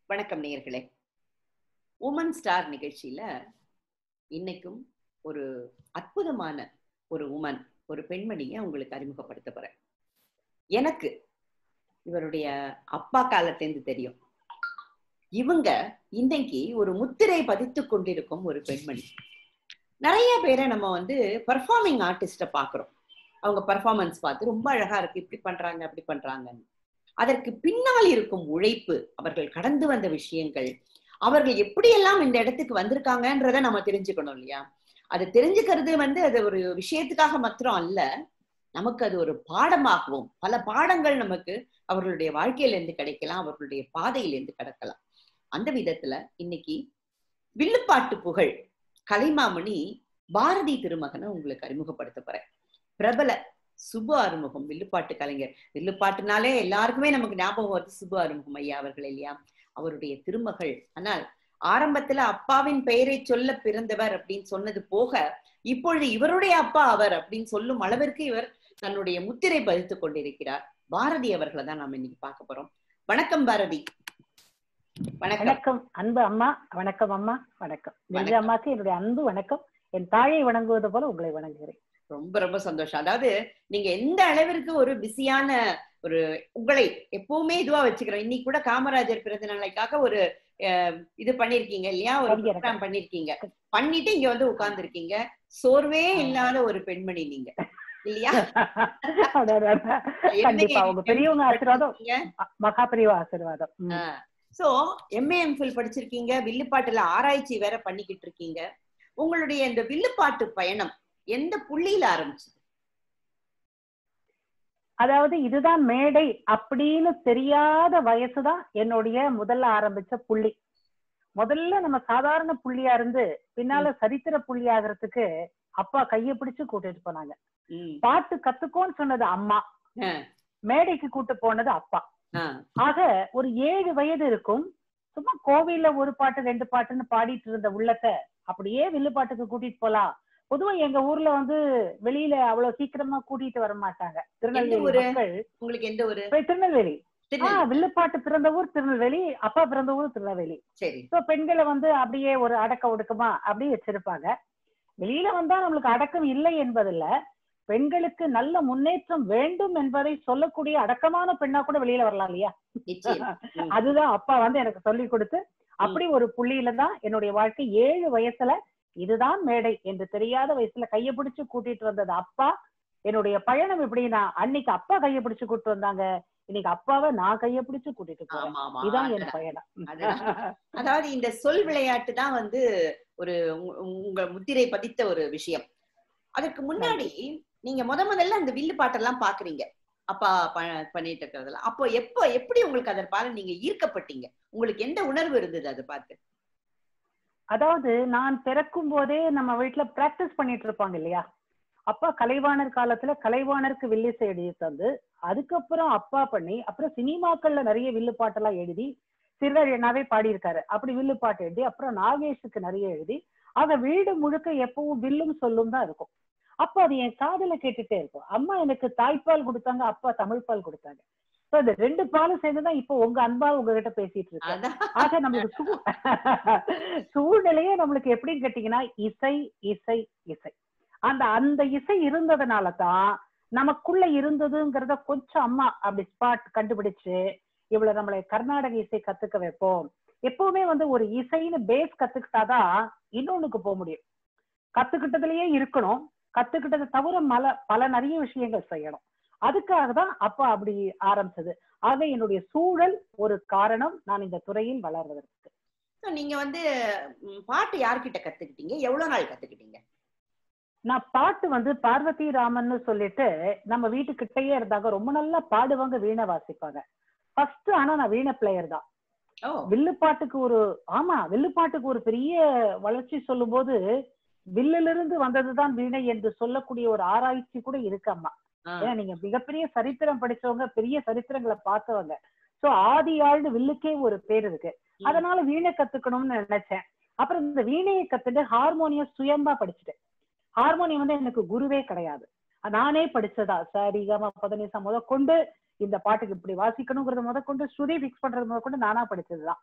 வணக்கம் நேயர்களே woman star நிகழ்ச்சியில இன்னைக்கும் ஒரு அற்புதமான ஒரு உமன் ஒரு பெண்மணியை உங்களுக்கு அறிமுகப்படுத்த போறேன் எனக்கு இவருடைய அப்பா காலத்திலிருந்து தெரியும் இவங்க இன்னைக்கு ஒரு முத்திரை பதித்து கொண்டிருக்கும் ஒரு பெண்மணி நிறைய பேரை நம்ம வந்து பர்ஃபார்மிங் ஆர்டிஸ்ட பாக்குறோம் அவங்க பர்ஃபார்மன்ஸ் பார்த்து ரொம்ப அழகா இருக்கு இப்படி பண்றாங்க அப்படி பண்றாங்கன்னு அதற்கு பின்னால் இருக்கும் உழைப்பு அவர்கள் கடந்து வந்த விஷயங்கள் அவர்கள் எப்படியெல்லாம் இந்த இடத்துக்கு வந்திருக்காங்கன்றத நம்ம தெரிஞ்சுக்கணும் இல்லையா அது தெரிஞ்சுக்கிறது வந்து அது ஒரு விஷயத்துக்காக மாத்திரம் அல்ல நமக்கு அது ஒரு பாடமாகவும் பல பாடங்கள் நமக்கு அவர்களுடைய வாழ்க்கையிலிருந்து கிடைக்கலாம் அவர்களுடைய பாதையிலிருந்து கிடைக்கலாம் அந்த விதத்துல இன்னைக்கு வில்லுப்பாட்டு புகழ் கலைமாமணி பாரதி திருமகனை உங்களுக்கு அறிமுகப்படுத்த போறேன் பிரபல சுபு அறுமுகம் வில்லுப்பாட்டு கலைஞர் வில்லுப்பாட்டுனாலே எல்லாருக்குமே நமக்கு ஞாபகம் வருது சுபு அறுமுகம் ஐயா அவர்கள் இல்லையா அவருடைய திருமகள் ஆனால் ஆரம்பத்துல அப்பாவின் பெயரை சொல்ல பிறந்தவர் அப்படின்னு சொன்னது போக இப்பொழுது இவருடைய அப்பா அவர் அப்படின்னு சொல்லும் அளவிற்கு இவர் தன்னுடைய முத்திரை பதித்துக் கொண்டிருக்கிறார் பாரதி அவர்களை தான் நாம இன்னைக்கு பார்க்க போறோம் வணக்கம் பாரதி வணக்கம் வணக்கம் அன்பு அம்மா வணக்கம் அம்மா வணக்கம் திவ்யா அம்மாக்கு என்னுடைய அன்பு வணக்கம் என் தாயை வணங்குவது போல உங்களை வணங்குகிறேன் ரொம்ப ரொம்ப சந்தோஷம் அதாவது நீங்க எந்த அளவிற்கு ஒரு பிஸியான ஒரு உங்களை எப்பவுமே இதுவா வச்சுக்கிறோம் இன்னைக்கு கூட காமராஜர் பிறந்த நாளைக்காக ஒரு அஹ், இது பண்ணிருக்கீங்க இல்லையா ஒரு கவிஞர். ப்ரோக்ராம் பண்ணிருக்கீங்க பண்ணிட்டு இங்க வந்து உட்கார்ந்து இருக்கீங்க சோர்வே இல்லாத ஒரு பெண்மணி நீங்க இல்லையா அடடடட. கண்டிப்பா உங்க பெரியவங்க ஆசீர்வாதம் மகா பெரியவா ஆசீர்வாதம் ம். சோ எம்ஏ எம்ஃபில் படிச்சிருக்கீங்க வில்லுப்பாட்டுல ஆராய்ச்சி வேற பண்ணிக்கிட்டு இருக்கீங்க உங்களுடைய இந்த வில்லுப்பாட்டு பயணம் எந்த புள்ளியில ஆரம்பிச்சது அதாவது இதுதான் மேடை அப்படின்னு தெரியாத வயசுதான் என்னுடைய முதல்ல ஆரம்பிச்ச புள்ளி முதல்ல நம்ம சாதாரண புள்ளியா இருந்து பின்னால சரித்திர புள்ளி ஆகிறதுக்கு அப்பா கைய பிடிச்சு கூட்டிட்டு போனாங்க ம். பாட்டு கத்துக்கோன்னு சொன்னது அம்மா ஆ. மேடைக்கு கூட்டு போனது அப்பா ஆ. ஆக ஒரு ஏழு வயது இருக்கும் சும்மா கோவில்ல ஒரு பாட்டு ரெண்டு பாட்டுன்னு பாடிட்டு இருந்த உள்ளத்தை அப்படியே வில்லுப்பாட்டுக்கு கூட்டிட்டு போலாம் பொதுவா எங்க ஊர்ல வந்து வெளியில அவ்வளவு சீக்கிரமா கூட்டிட்டு வர மாட்டாங்க திருநெல்வேலி ஊரு? மக்கள் உங்களுக்கு எந்த ஒரு போய் திருநெல்வேலி ஆஹ் திருநெல்வேலி வில்லுப்பாட்டு பிறந்த ஊர் திருநெல்வேலி அப்பா பிறந்த ஊர் திருநெல்வேலி சரி சோ பெண்களை வந்து அப்படியே ஒரு அடக்க ஒடுக்கமா அப்படியே வச்சிருப்பாங்க வெளியில வந்தா நம்மளுக்கு அடக்கம் இல்லை என்பதில்ல பெண்களுக்கு நல்ல முன்னேற்றம் வேண்டும் என்பதை சொல்லக்கூடிய அடக்கமான பெண்ணா கூட வெளியில வரலாம் இல்லையா நிச்சயம் ம். அதுதான் அப்பா வந்து எனக்கு சொல்லி கொடுத்து அப்படி ஒரு புள்ளியில தான் என்னுடைய வாழ்க்கை ஏழு வயசுல இதுதான் மேடை என்று தெரியாத வயசுல கைய பிடிச்சு கூட்டிட்டு வந்தது அப்பா என்னுடைய பயணம் எப்படின்னா அன்னைக்கு அப்பா கைய பிடிச்சு கூட்டிட்டு வந்தாங்க இன்னைக்கு அப்பாவை நான் கைய பிடிச்சு கூட்டிட்டு போறேன் ஆமா ஆமா இதான் என் அதான். பயணம் அதான். அதாவது இந்த சொல் விளையாட்டு தான் வந்து ஒரு உங்க- உங்க முத்திரை பதித்த ஒரு விஷயம் அதுக்கு முன்னாடி நீங்க முத முதல்ல அந்த வில்லு பாட்டெல்லாம் பாக்குறீங்க அப்பா ப- பண்ணிட்டு இருக்கிறதெல்லாம் அப்போ எப்போ எப்படி உங்களுக்கு அதன் பால நீங்க ஈர்க்கப்பட்டீங்க உங்களுக்கு எந்த உணர்வு இருந்தது அதை பார்த்து அதாவது நான் பிறக்கும் போதே நம்ம வீட்டுல பிராக்டிஸ் பண்ணிட்டு இருப்பாங்க இல்லையா அப்பா கலைவாணர் காலத்துல கலைவாணருக்கு வில்லிசை எழுதி தந்து அதுக்கப்புறம் அப்பா பண்ணி அப்புறம் சினிமாக்கள்ல நிறைய வில்லு பாட்டெல்லாம் எழுதி சிறுவழியனாவே பாடியிருக்காரு அப்படி வில்லு பாட்டு எழுதி அப்புறம் நாகேஷுக்கு நிறைய எழுதி ஆக வீடு முழுக்க எப்பவும் வில்லும் சொல்லும் தான் இருக்கும் அப்போ அது என் காதுல கேட்டுட்டே இருக்கும் அம்மா எனக்கு தாய்ப்பால் கொடுத்தாங்க அப்பா தமிழ் பால் கொடுத்தாங்க So இந்த ரெண்டு பாலும் சேர்ந்துதான் இப்போ உங்க அன்பா உங்ககிட்ட பேசிட்டு இருக்கேன் அதான் ஆக நம்மளுக்கு சூ சூழ்நிலையே நம்மளுக்கு எப்படின்னு கேட்டீங்கன்னா இசை இசை இசை அந்த அந்த இசை இருந்ததுனால தான் நமக்குள்ள இருந்ததுங்கிறத கொஞ்சம் அம்மா அப்படி ஸ்பாட் கண்டுபிடிச்சு இவ்வளவு நம்மளை கர்நாடக இசை கத்துக்க வைப்போம் எப்பவுமே வந்து ஒரு இசைன்னு பேஸ் கத்துக்கிட்டாதான் இன்னொன்னுக்கு போக முடியும் கத்துக்கிட்டதுலயே இருக்கணும் கத்துக்கிட்டதை தவிர மல பல நிறைய விஷயங்கள் செய்யணும் அதுக்காக தான் அப்பா அப்படி ஆரம்பிச்சது ஆக என்னுடைய சூழல் ஒரு காரணம் நான் இந்த துறையில் வளர்வதற்கு So, நீங்க வந்து ம், பாட்டு யார்கிட்ட கத்துக்கிட்டீங்க எவ்வளவு நாள் கத்துக்கிட்டீங்க நான் பாட்டு வந்து பார்வதி ராமன்னு சொல்லிட்டு நம்ம வீட்டுக்கிட்டயே இருந்தாங்க ரொம்ப நல்லா பாடுவாங்க வீணை வாசிப்பாங்க ஃபர்ஸ்ட் ஆனா நான் வீணை பிளேயர் தான் ஓ வில்லுப்பாட்டுக்கு ஒரு ஆமா வில்லுப்பாட்டுக்கு ஒரு பெரிய வளர்ச்சி சொல்லும்போது வில்லிலிருந்து இருந்து வந்ததுதான் வீணை என்று சொல்லக்கூடிய ஒரு ஆராய்ச்சி கூட இருக்கு அம்மா ஆ, ஏன்னா நீங்க மிகப்பெரிய சரித்திரம் படிச்சவங்க பெரிய சரித்திரங்களை பார்த்தவங்க சோ ஆதி ஆழ்ந்து வில்லுக்கே ஒரு பேர் இருக்கு ம். அதனால வீணை கத்துக்கணும்னு நினைச்சேன் அப்புறம் இந்த வீணையை கத்துட்டு ஹார்மோனியம் சுயம்பா படிச்சுட்டேன் ஹார்மோனியம் வந்து எனக்கு குருவே கிடையாது நானே படிச்சதா சரி கம பதனிசா முத கொண்டு இந்த பாட்டுக்கு இப்படி வாசிக்கணுங்கிறத முத கொண்டு ஸ்ருதி பிக்ஸ் பண்றது முத கொண்டு நானா படிச்சதுதான்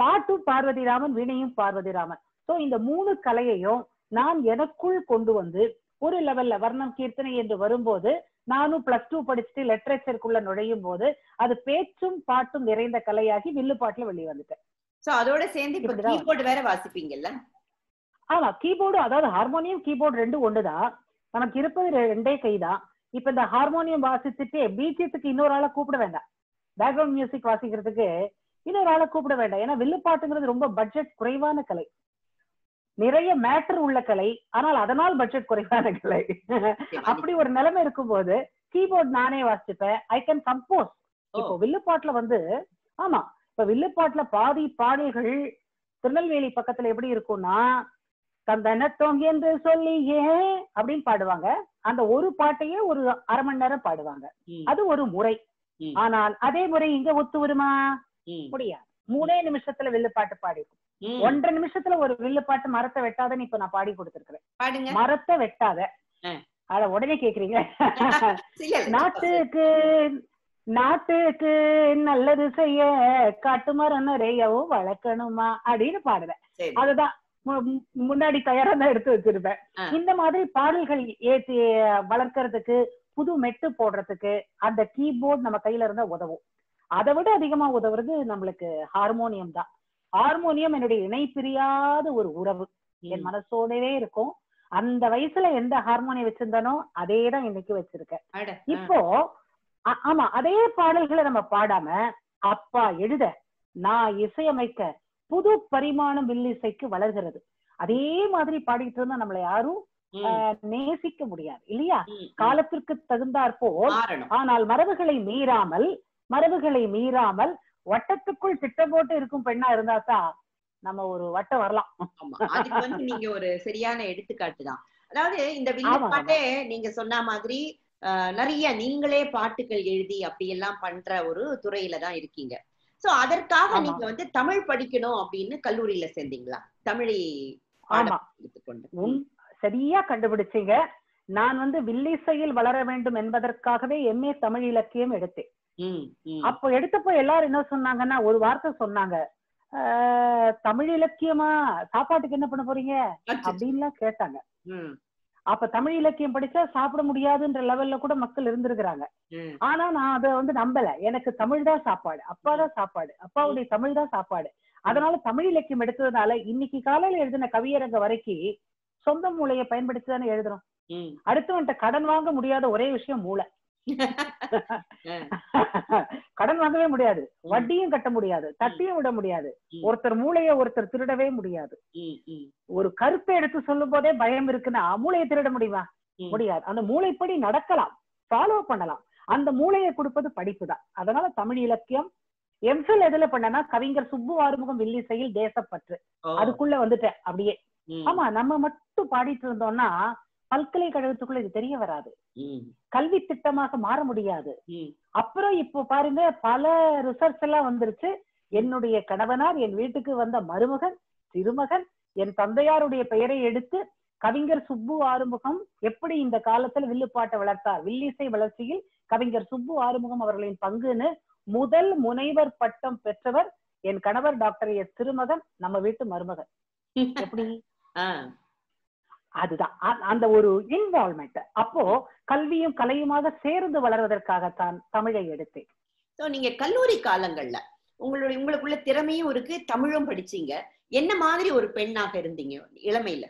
பாட்டும் பார்வதி ராமன் வீணையும் பார்வதி ராமன் சோ இந்த மூணு கலையையும் நான் எனக்குள் கொண்டு வந்து ஒரு லெவல்ல வர்ணம் கீர்த்தனை என்று வரும்போது நானும் பிளஸ் டூ படிச்சுட்டு லிட்ரேச்சருக்குள்ள நுழையும் போது அது பேச்சும் பாட்டும் நிறைந்த கலையாகி வில்லு பாட்டுல வெளியே வந்துட்டேன் சோ அதோட சேர்ந்து இப்ப இப்படிதான். கீபோர்டு வேற வாசிப்பீங்கல்ல ஆமா கீபோர்டு அதாவது ஹார்மோனியம் கீபோர்டு ரெண்டும் ஒண்ணுதான் நமக்கு இருப்பது ரெ- ரெண்டே கைதான் இப்ப இந்த ஹார்மோனியம் வாசிச்சுட்டு பீச்சத்துக்கு இன்னொரு ஆளை கூப்பிட வேண்டாம் பேக்ரவுண்ட் மியூசிக் வாசிக்கிறதுக்கு இன்னொரு ஆளை கூப்பிட வேண்டாம் ஏன்னா வில்லுப்பாட்டுங்கிறது ரொம்ப பட்ஜெட் குறைவான கலை நிறைய மேட்டர் உள்ள கலை ஆனால் அதனால் பட்ஜெட் குறைவான கலை அப்படி ஒரு நிலைமை இருக்கும்போது கீபோர்ட் நானே வாசிச்சுப்பேன் ஐ கேன் கம்போஸ் ஓ. இப்போ வில்லுப்பாட்டுல வந்து ஆமா இப்ப வில்லுப்பாட்டுல பாதி பாடல்கள் திருநெல்வேலி பக்கத்துல எப்படி இருக்கும்னா தந்தனத்தோங் என்று சொல்லி ஏன் அப்படின்னு பாடுவாங்க அந்த ஒரு பாட்டையே ஒரு அரை மணி நேரம் பாடுவாங்க ம், அது ஒரு முறை ம், ஆனால் அதே முறை இங்க ஒத்து வருமா ம், முடியாது மூணே நிமிஷத்துல வில்லுப்பாட்டு பாடி ம். ஒன்றரை நிமிஷத்துல ஒரு வில்லுப்பாட்டு மரத்தை வெட்டாதன்னு இப்ப நான் பாடி கொடுத்திருக்கிறேன் பாடுங்க மரத்தை வெட்டாத ஆ. அத உடனே கேக்குறீங்க இல்ல, இல்ல, நாட்டுக்கு நாட்டுக்கு நல்லது செய்ய காட்டு மரம் நிறையவும் வளர்க்கணுமா அப்படின்னு பாடுவேன் சரி. அதுதான் மு- மு- முன்னாடி தயாரா தான் எடுத்து வச்சிருப்பேன் ஆ. இந்த மாதிரி பாடல்கள் ஏத்தி வளர்க்கறதுக்கு புது மெட்டு போடுறதுக்கு அந்த கீபோர்ட் நம்ம கையில இருந்தா உதவும் அதை விட அதிகமா உதவுறது நம்மளுக்கு ஹார்மோனியம் தான் ஹார்மோனியம் என்னுடைய இணை பிரியாத ஒரு உறவு என் ம். மனசோடவே இருக்கும் அந்த வயசுல எந்த ஹார்மோனியம் வச்சிருந்தானோ அதே தான் இன்னைக்கு வச்சிருக்கேன் அட, ஆ. இப்போ ஆ- ஆமா அதே பாடல்களை நம்ம பாடாம அப்பா எழுத நான் இசையமைக்க புது பரிமாணம் வில்லிசைக்கு வளர்கிறது அதே மாதிரி பாடிட்டு இருந்தா நம்மளை யாரும் ம், ஆஹ், நேசிக்க முடியாது இல்லையா ம், ம். காலத்திற்கு தகுந்தாற் போல் மாறணும் ஆனால் மரபுகளை மீறாமல் மரபுகளை மீறாமல் வட்டத்துக்குள் திட்டம் போட்டு இருக்கும் பெண்ணா இருந்தாதான் நம்ம ஒரு வட்டம் வரலாம் ஆமா அதுக்கு வந்து நீங்க ஒரு சரியான எடுத்துக்காட்டு தான் அதாவது இந்த ஆமா, வில்லுப்பாட்டே நீங்க சொன்ன மாதிரி அஹ், நிறைய நீங்களே பாட்டுகள் எழுதி அப்படி எல்லாம் பண்ற ஒரு துறையில தான் இருக்கீங்க சோ அதற்காக ஆமா. நீங்க வந்து தமிழ் படிக்கணும் அப்படின்னு கல்லூரியில சேர்ந்தீங்களா தமிழை ஆமா பாடம் எடுத்துக்கொண்டு உன் சரியா கண்டுபிடிச்சீங்க நான் வந்து வில்லிசையில் வளர வேண்டும் என்பதற்காகவே எம்ஏ தமிழ் இலக்கியம் எடுத்தேன் ம், ம். அப்போ எடுத்தப்போ எல்லாரும் என்ன சொன்னாங்கன்னா ஒரு வார்த்தை சொன்னாங்க "ஆஹ், தமிழ் இலக்கியமா சாப்பாட்டுக்கு என்ன பண்ண போறீங்க அச்சச்சோ. அப்படின்லாம் கேட்டாங்க ம், அப்ப தமிழ் இலக்கியம் படிச்சா சாப்பிட முடியாதுன்ற லெவல்ல கூட மக்கள் இருந்திருக்கிறாங்க ம், ஆனா நான் அதை வந்து நம்பல எனக்கு தமிழ் தான் சாப்பாடு அப்பா தான் சாப்பாடு அப்பாவுடைய தமிழ் தான் சாப்பாடு அதனால தமிழ் இலக்கியம் எடுத்ததுனால இன்னைக்கு காலையில எழுதின கவியரங்க வரைக்கும் சொந்த மூளையை பயன்படுத்தி தானே எழுதுறோம் ம். அடுத்தவன்ட்ட கடன் வாங்க முடியாத ஒரே விஷயம் மூளை அஹ், கடன் வாங்கவே முடியாது வட்டியும் கட்ட முடியாது தட்டியும் விட முடியாது ம். ஒருத்தர் மூளையை ஒருத்தர் திருடவே முடியாது ம், ம், ஒரு கருத்தை எடுத்து சொல்லும் போதே பயம் இருக்குன்னா மூளையை திருட முடியுமா ம். முடியாது அந்த மூளைப்படி நடக்கலாம் ஃபாலோ பண்ணலாம் அந்த மூளையை கொடுப்பது படிப்பு தான் அதனால தமிழ் இலக்கியம் எம்ஃபில் எதுல பண்ணனா கவிஞர் சுப்பு ஆறுமுகம் வில்லிசையில் தேசப்பற்று ஓ, அதுக்குள்ள வந்துட்டேன் அப்படியே ம், ஆமா நம்ம மட்டும் பாடிட்டு இருந்தோம்னா பல்கலைக்கழகத்துக்குள்ள இது தெரிய வராது ம், கல்வி திட்டமாக மாற முடியாது ம். அப்புறம் இப்போ பாருங்க பல ரிசர்ச் எல்லாம் வந்துருச்சு என்னுடைய கணவனார் என் வீட்டுக்கு வந்த மருமகன் திருமகன் என் தந்தையாருடைய பெயரை எடுத்து கவிஞர் சுப்பு ஆறுமுகம் எப்படி இந்த காலத்துல வில்லுப்பாட்டை வளர்த்தார் வில்லிசை வளர்ச்சியில் கவிஞர் சுப்பு ஆறுமுகம் அவர்களின் பங்குன்னு முதல் முனைவர் பட்டம் பெற்றவர் என் கணவர் டாக்டர் எஸ் திருமகன் நம்ம வீட்டு மருமகன் எப்படி ஆ, அதுதான் அ- அந்த ஒரு இன்வால்மெண்ட் அப்போ கல்வியும் கலையுமாக சேர்ந்து வளர்வதற்காகத்தான் தமிழை எடுத்தேன் சோ நீங்க கல்லூரி காலங்கள்ல உங்களுடைய உங்களுக்குள்ள திறமையும் இருக்கு தமிழும் படிச்சீங்க என்ன மாதிரி ஒரு பெண்ணாக இருந்தீங்க இளமையில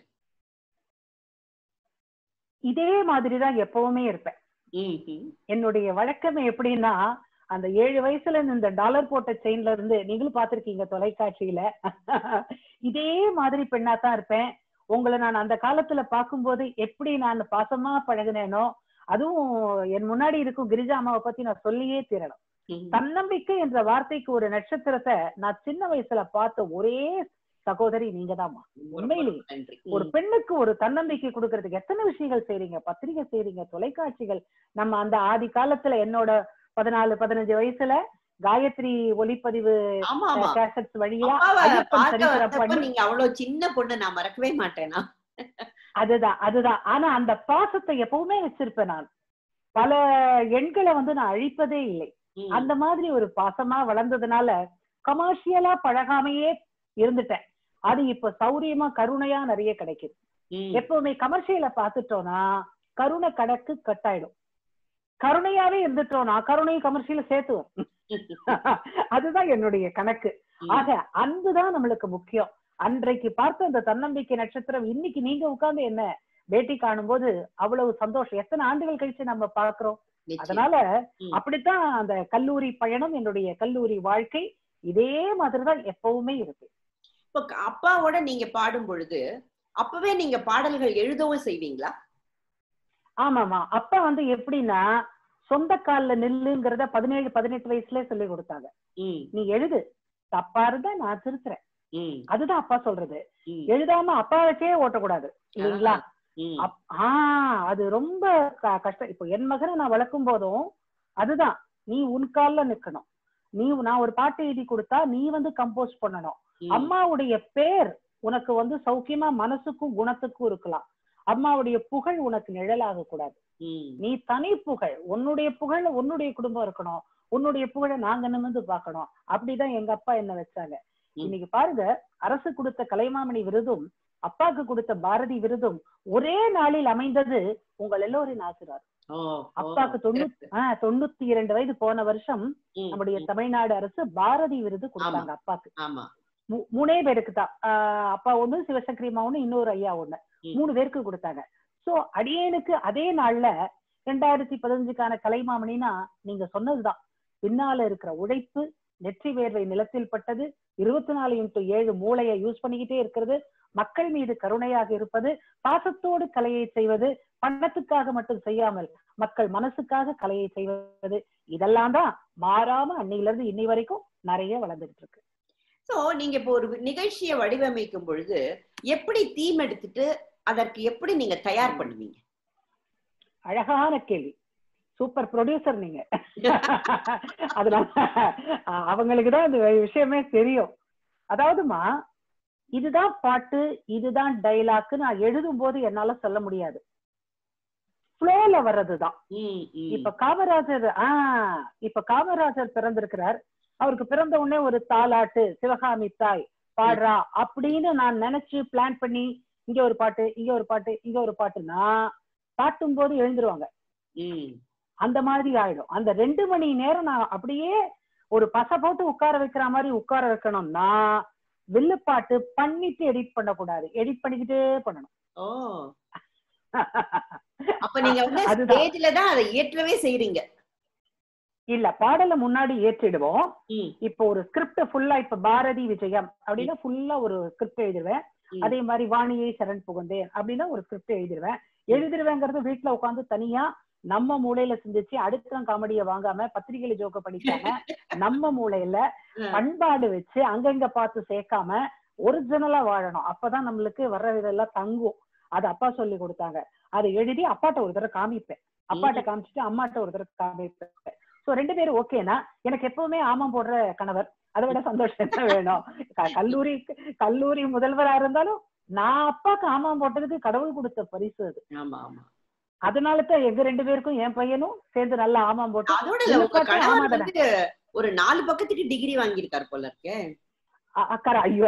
இதே மாதிரிதான் எப்பவுமே இருப்பேன் ம், ம். என்னுடைய வழக்கமே எப்படின்னா அந்த ஏழு வயசுல இருந்து இந்த டாலர் போட்ட செயின்ல இருந்து நீங்களும் பார்த்திருக்கீங்க தொலைக்காட்சியில இதே மாதிரி பெண்ணா தான் இருப்பேன் உங்களை நான் அந்த காலத்துல பார்க்கும்போது எப்படி நான் பாசமா பழகுனேனோ அதுவும் என் முன்னாடி இருக்கும் கிரிஜா அம்மாவை பத்தி நான் சொல்லியே தீரணும் ம். தன்னம்பிக்கை என்ற வார்த்தைக்கு ஒரு நட்சத்திரத்தை நான் சின்ன வயசுல பார்த்த ஒரே சகோதரி நீங்க உண்மையிலேயே. நன்றி ஒரு ம், பெண்ணுக்கு ஒரு தன்னம்பிக்கை கொடுக்கறதுக்கு எத்தனை விஷயங்கள் செய்றீங்க பத்திரிகை செய்றீங்க தொலைக்காட்சிகள் நம்ம அந்த ஆதி காலத்துல என்னோட பதினாலு பதினஞ்சு வயசுல காயத்ரி ஒளிப்பதிவு ஆமா ஆமா கேசட்ஸ் வழியா அப்பாவை ஐயப்பன் பார்க்க சரித்திரம் வந்தப்ப பண்ணி நீங்க அவ்வளவு சின்ன பொண்ணு நான் மறக்கவே மாட்டேனா அதுதான் அதுதான் ஆனா அந்த பாசத்தை எப்பவுமே வச்சிருப்பேன் நான் பல எண்களை வந்து நான் அழிப்பதே இல்லை அந்த மாதிரி ஒரு பாசமா வளர்ந்ததுனால கமர்ஷியலா பழகாமையே இருந்துட்டேன் அது இப்ப சௌரியமா கருணையா நிறைய கிடைக்குது ம். எப்பவுமே கமர்ஷியல பாத்துட்டோம்னா கருணை கணக்கு கட்டாயிடும் கருணையாவே இருந்துட்டோம்னா கருணை கமர்ஷியல சேர்த்துவோம் அதுதான் என்னுடைய கணக்கு ம். ஆக அன்புதான் நம்மளுக்கு முக்கியம் அன்றைக்கு பார்த்த அந்த தன்னம்பிக்கை நட்சத்திரம் இன்னைக்கு நீங்க உட்கார்ந்து என்ன பேட்டி காணும்போது அவ்வளவு சந்தோஷம் எத்தனை ஆண்டுகள் கழிச்சு நம்ம பார்க்கிறோம் நிச்சயம். அதனால ம். அப்படித்தான் அந்த கல்லூரி பயணம் என்னுடைய கல்லூரி வாழ்க்கை இதே மாதிரிதான் எப்பவுமே இருக்கு இப்ப க- அப்பாவோட நீங்க பாடும் பொழுது அப்பவே நீங்க பாடல்கள் எழுதவும் செய்வீங்களா ஆமாமா அப்பா வந்து எப்படின்னா சொந்த கால்ல நில்லுங்கிறத பதினேழு பதினெட்டு வயசுலயே சொல்லி கொடுத்தாங்க ம், நீ எழுது தப்பா இருந்தா நான் திருத்துறேன் ம், அதுதான் அப்பா சொல்றது ம். எழுதாம அப்பா வச்சே ஓட்டக்கூடாது இல்லைங்களா ம், அப்- ஆ அது ரொம்ப க- கஷ்டம் இப்போ என் மகனை நான் வளர்க்கும் போதும் அதுதான் நீ உன் கால்ல நிக்கணும் நீ நான் ஒரு பாட்டு எழுதி கொடுத்தா நீ வந்து கம்போஸ் பண்ணணும் ம். அம்மாவுடைய பேர் உனக்கு வந்து சௌக்கியமா மனசுக்கும் குணத்துக்கும் இருக்கலாம் அம்மாவுடைய புகழ் உனக்கு நிழலாக கூடாது ம், நீ தனி புகழ் உன்னுடைய புகழ்ல உன்னுடைய குடும்பம் இருக்கணும் உன்னுடைய புகழை நாங்க நிமிர்ந்து பார்க்கணும் அப்படிதான் எங்க அப்பா என்ன வச்சாங்க ம். இன்னைக்கு பாருங்க அரசு கொடுத்த கலைமாமணி விருதும் அப்பாக்கு கொடுத்த பாரதி விருதும் ஒரே நாளில் அமைந்தது உங்கள் எல்லோரின் ஆசிரியர் ஓ, ஓ, அப்பாக்கு தொண்ணூத்தி ஆஹ் தொண்ணூத்தி இரண்டு வயது போன வருஷம் ம், நம்முடைய ம். தமிழ்நாடு அரசு பாரதி விருது கொடுத்தாங்க அப்பாக்கு ஆமா மூ- மூணே பேருக்கு தான் ஆஹ் அப்பா ஒண்ணு சிவசங்கரி அம்மா ஒண்ணு இன்னொரு ஐயா ஒண்ணு ம். மூணு பேருக்கு கொடுத்தாங்க சோ அடியேனுக்கு அதே நாள்ல ரெண்டாயிரத்தி பதினஞ்சுக்கான கலைமாமணினா நீங்க சொன்னதுதான் பின்னால இருக்கிற உழைப்பு நெற்றி வேர்வை நிலத்தில் பட்டது இருபத்தி நாலு இன்ட்டு ஏழு மூளையை யூஸ் பண்ணிக்கிட்டே இருக்கிறது மக்கள் மீது கருணையாக இருப்பது பாசத்தோடு கலையை செய்வது பணத்துக்காக மட்டும் செய்யாமல் மக்கள் மனசுக்காக கலையை செய்வது இதெல்லாம் தான் மாறாம அன்னையில இருந்து இன்னை வரைக்கும் நிறைய வளர்ந்துட்டு இருக்கு சோ நீங்க இப்போ ஒரு நிகழ்ச்சியை வடிவமைக்கும் பொழுது எப்படி தீம் எடுத்துட்டு அதற்கு எப்படி நீங்க தயார் பண்ணுவீங்க அழகான கேள்வி சூப்பர் ப்ரொடியூசர் நீங்க அதனால அஹ் அவங்களுக்கு தான் இந்த விஷயமே தெரியும் அதாவதுமா இதுதான் பாட்டு இதுதான் டைலாக் நான் எழுதும் போது என்னால சொல்ல முடியாது ஃப்ளோல வர்றதுதான் ம், ம். இப்ப காமராஜர் ஆஹ் இப்ப காமராஜர் பிறந்திருக்கிறார் அவருக்கு பிறந்த உடனே ஒரு தாலாட்டு சிவகாமி தாய் பாடுறா அப்படின்னு நான் நினைச்சு பிளான் பண்ணி இங்க ஒரு பாட்டு இங்க ஒரு பாட்டு இங்க ஒரு பாட்டுனா பாட்டும் போது எழுந்துருவாங்க ம், அந்த மாதிரி ஆயிடும் அந்த ரெண்டு மணி நேரம் நான் அப்படியே ஒரு பசை போட்டு உட்கார வைக்கிற மாதிரி உட்கார வைக்கணும்னா வில்லுப்பாட்டு பண்ணிட்டு எடிட் பண்ணக்கூடாது எடிட் பண்ணிக்கிட்டே பண்ணணும் ஓ அப்ப நீங்க வந்து அதுதான். ஸ்டேஜ்ல தான் அதை இயற்றவே செய்றீங்க இல்ல பாடலை முன்னாடி ஏற்றிடுவோம் ம், இப்போ ஒரு ஸ்கிரிப்ட் ஃபுல்லா இப்ப பாரதி விஜயம் அப்படின்னா ஃபுல்லா ஒரு ஸ்கிரிப்ட் எழுதிருவேன் ம். அதே மாதிரி வாணியை சரண் புகுந்தேன் அப்படின்னா ஒரு ஸ்கிரிப்ட் எழுதிருவேன் எழுதிருவேங்கிறது வீட்டுல உட்காந்து தனியா நம்ம மூளையில சிந்திச்சு அடுத்த காமெடிய வாங்காம பத்திரிகையில ஜோக்க படிக்காம நம்ம மூளையில ம். பண்பாடு வச்சு அங்கங்க பார்த்து சேர்க்காம ஒரிஜினலா வாழணும் அப்பதான் நம்மளுக்கு வர்ற இதெல்லாம் தங்கும் அது அப்பா சொல்லி கொடுத்தாங்க அதை எழுதி அப்பாட்ட ஒரு தடவை காமிப்பேன் அப்பாட்ட காமிச்சிட்டு அம்மாட்ட ஒரு தடவை காமிப்பேன் சோ ரெண்டு பேரும் ஓகேனா எனக்கு எப்பவுமே ஆமாம் போடுற கணவர் அதை விட சந்தோஷம் என்ன வேணும் க- கல்லூரி கல்லூரி முதல்வரா இருந்தாலும் நான் அப்பாக்கு ஆமாம் போட்டதுக்கு கடவுள் கொடுத்த பரிசு அது ஆமா ஆமா அதனால தான் எங்க ரெண்டு பேருக்கும் என் பையனும் சேர்ந்து நல்லா ஆமாம் போட்டு அதோட இல்ல உங்க விழுப்புரத்துல கணவர் ஆமாதானே? வந்து ஒரு நாலு பக்கத்துக்கு டிகிரி வாங்கியிருக்காரு போல இருக்கே அ- அக்கறை ஐயோ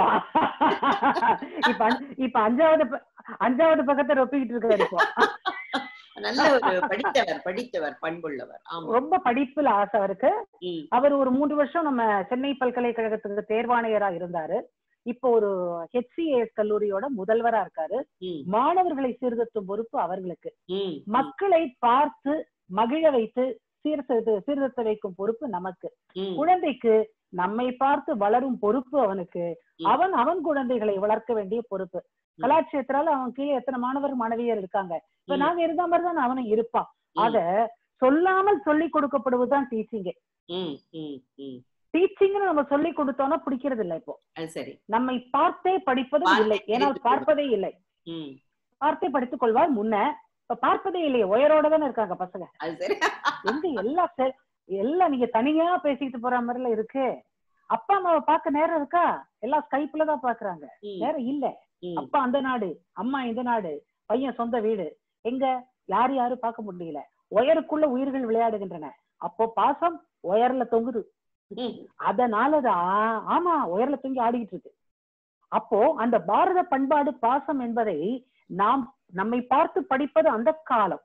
இப்ப அஞ்ச- இப்ப அஞ்சாவது ப- அஞ்சாவது பக்கத்தை ரொப்பிக்கிட்டு இருக்காரு இப்போ நல்ல ஒரு படித்தவர் படித்தவர் பண்புள்ளவர் ஆமா ரொம்ப படிப்புல ஆசை அவருக்கு ம், அவர் ஒரு மூன்று வருஷம் நம்ம சென்னை பல்கலைக்கழகத்துக்கு தேர்வாணையரா இருந்தாரு இப்போ ஒரு ஹெச்சிஏஎஸ் கல்லூரியோட முதல்வரா இருக்காரு ம், மாணவர்களை சீர்திருத்தும் பொறுப்பு அவர்களுக்கு ம், ம், மக்களை பார்த்து மகிழ வைத்து சீர்திருத்த சீர்திருத்த வைக்கும் பொறுப்பு நமக்கு ம், குழந்தைக்கு நம்மை பார்த்து வளரும் பொறுப்பு அவனுக்கு ம். அவன் அவன் குழந்தைகளை வளர்க்க வேண்டிய பொறுப்பு கலாட்சேத்திரால அவன் கீழே எத்தனை மாணவர் மாணவியர் இருக்காங்க இப்ப ம். நாங்க இருந்த மாதிரி தான் அவனும் இருப்பான் ம். ஆக சொல்லாமல் சொல்லி கொடுக்கப்படுவதுதான் டீச்சிங் ம், ம், ம். டீச்சிங்னு நம்ம சொல்லி கொடுத்தோம்னா பிடிக்கிறது இல்லை இப்போ அது சரி நம்மை பார்த்தே படிப்பதும் பார்த்தே இல்லை ஏனால் தெரிந்து பார்ப்பதே இல்லை ம், பார்த்தே படித்துக் கொள்வார் முன்ன இப்ப பார்ப்பதே இல்லையே உயரோட தானே இருக்காங்க பசங்க அது சரி எங்க எல்லா செ- எல்லாம் நீங்க தனியா பேசிக்கிட்டு போற மாதிரில இருக்கு அப்பா அம்மாவை பார்க்க நேரம் இருக்கா எல்லாம் ஸ்கைப்ல தான் பாக்குறாங்க ம், நேரம் இல்ல ம், அப்பா அந்த நாடு அம்மா இந்த நாடு பையன் சொந்த வீடு எங்க யார் யாரும் பார்க்க முடியல ஒயருக்குள்ள உயிர்கள் விளையாடுகின்றன அப்போ பாசம் ஒயர்ல தொங்குது ம், அதனாலதான் ஆமா உயர்ல தூங்கி ஆடிக்கிட்டு இருக்கு அப்போ அந்த பாரத பண்பாடு பாசம் என்பதை நாம் நம்மை பார்த்து படிப்பது அந்த காலம்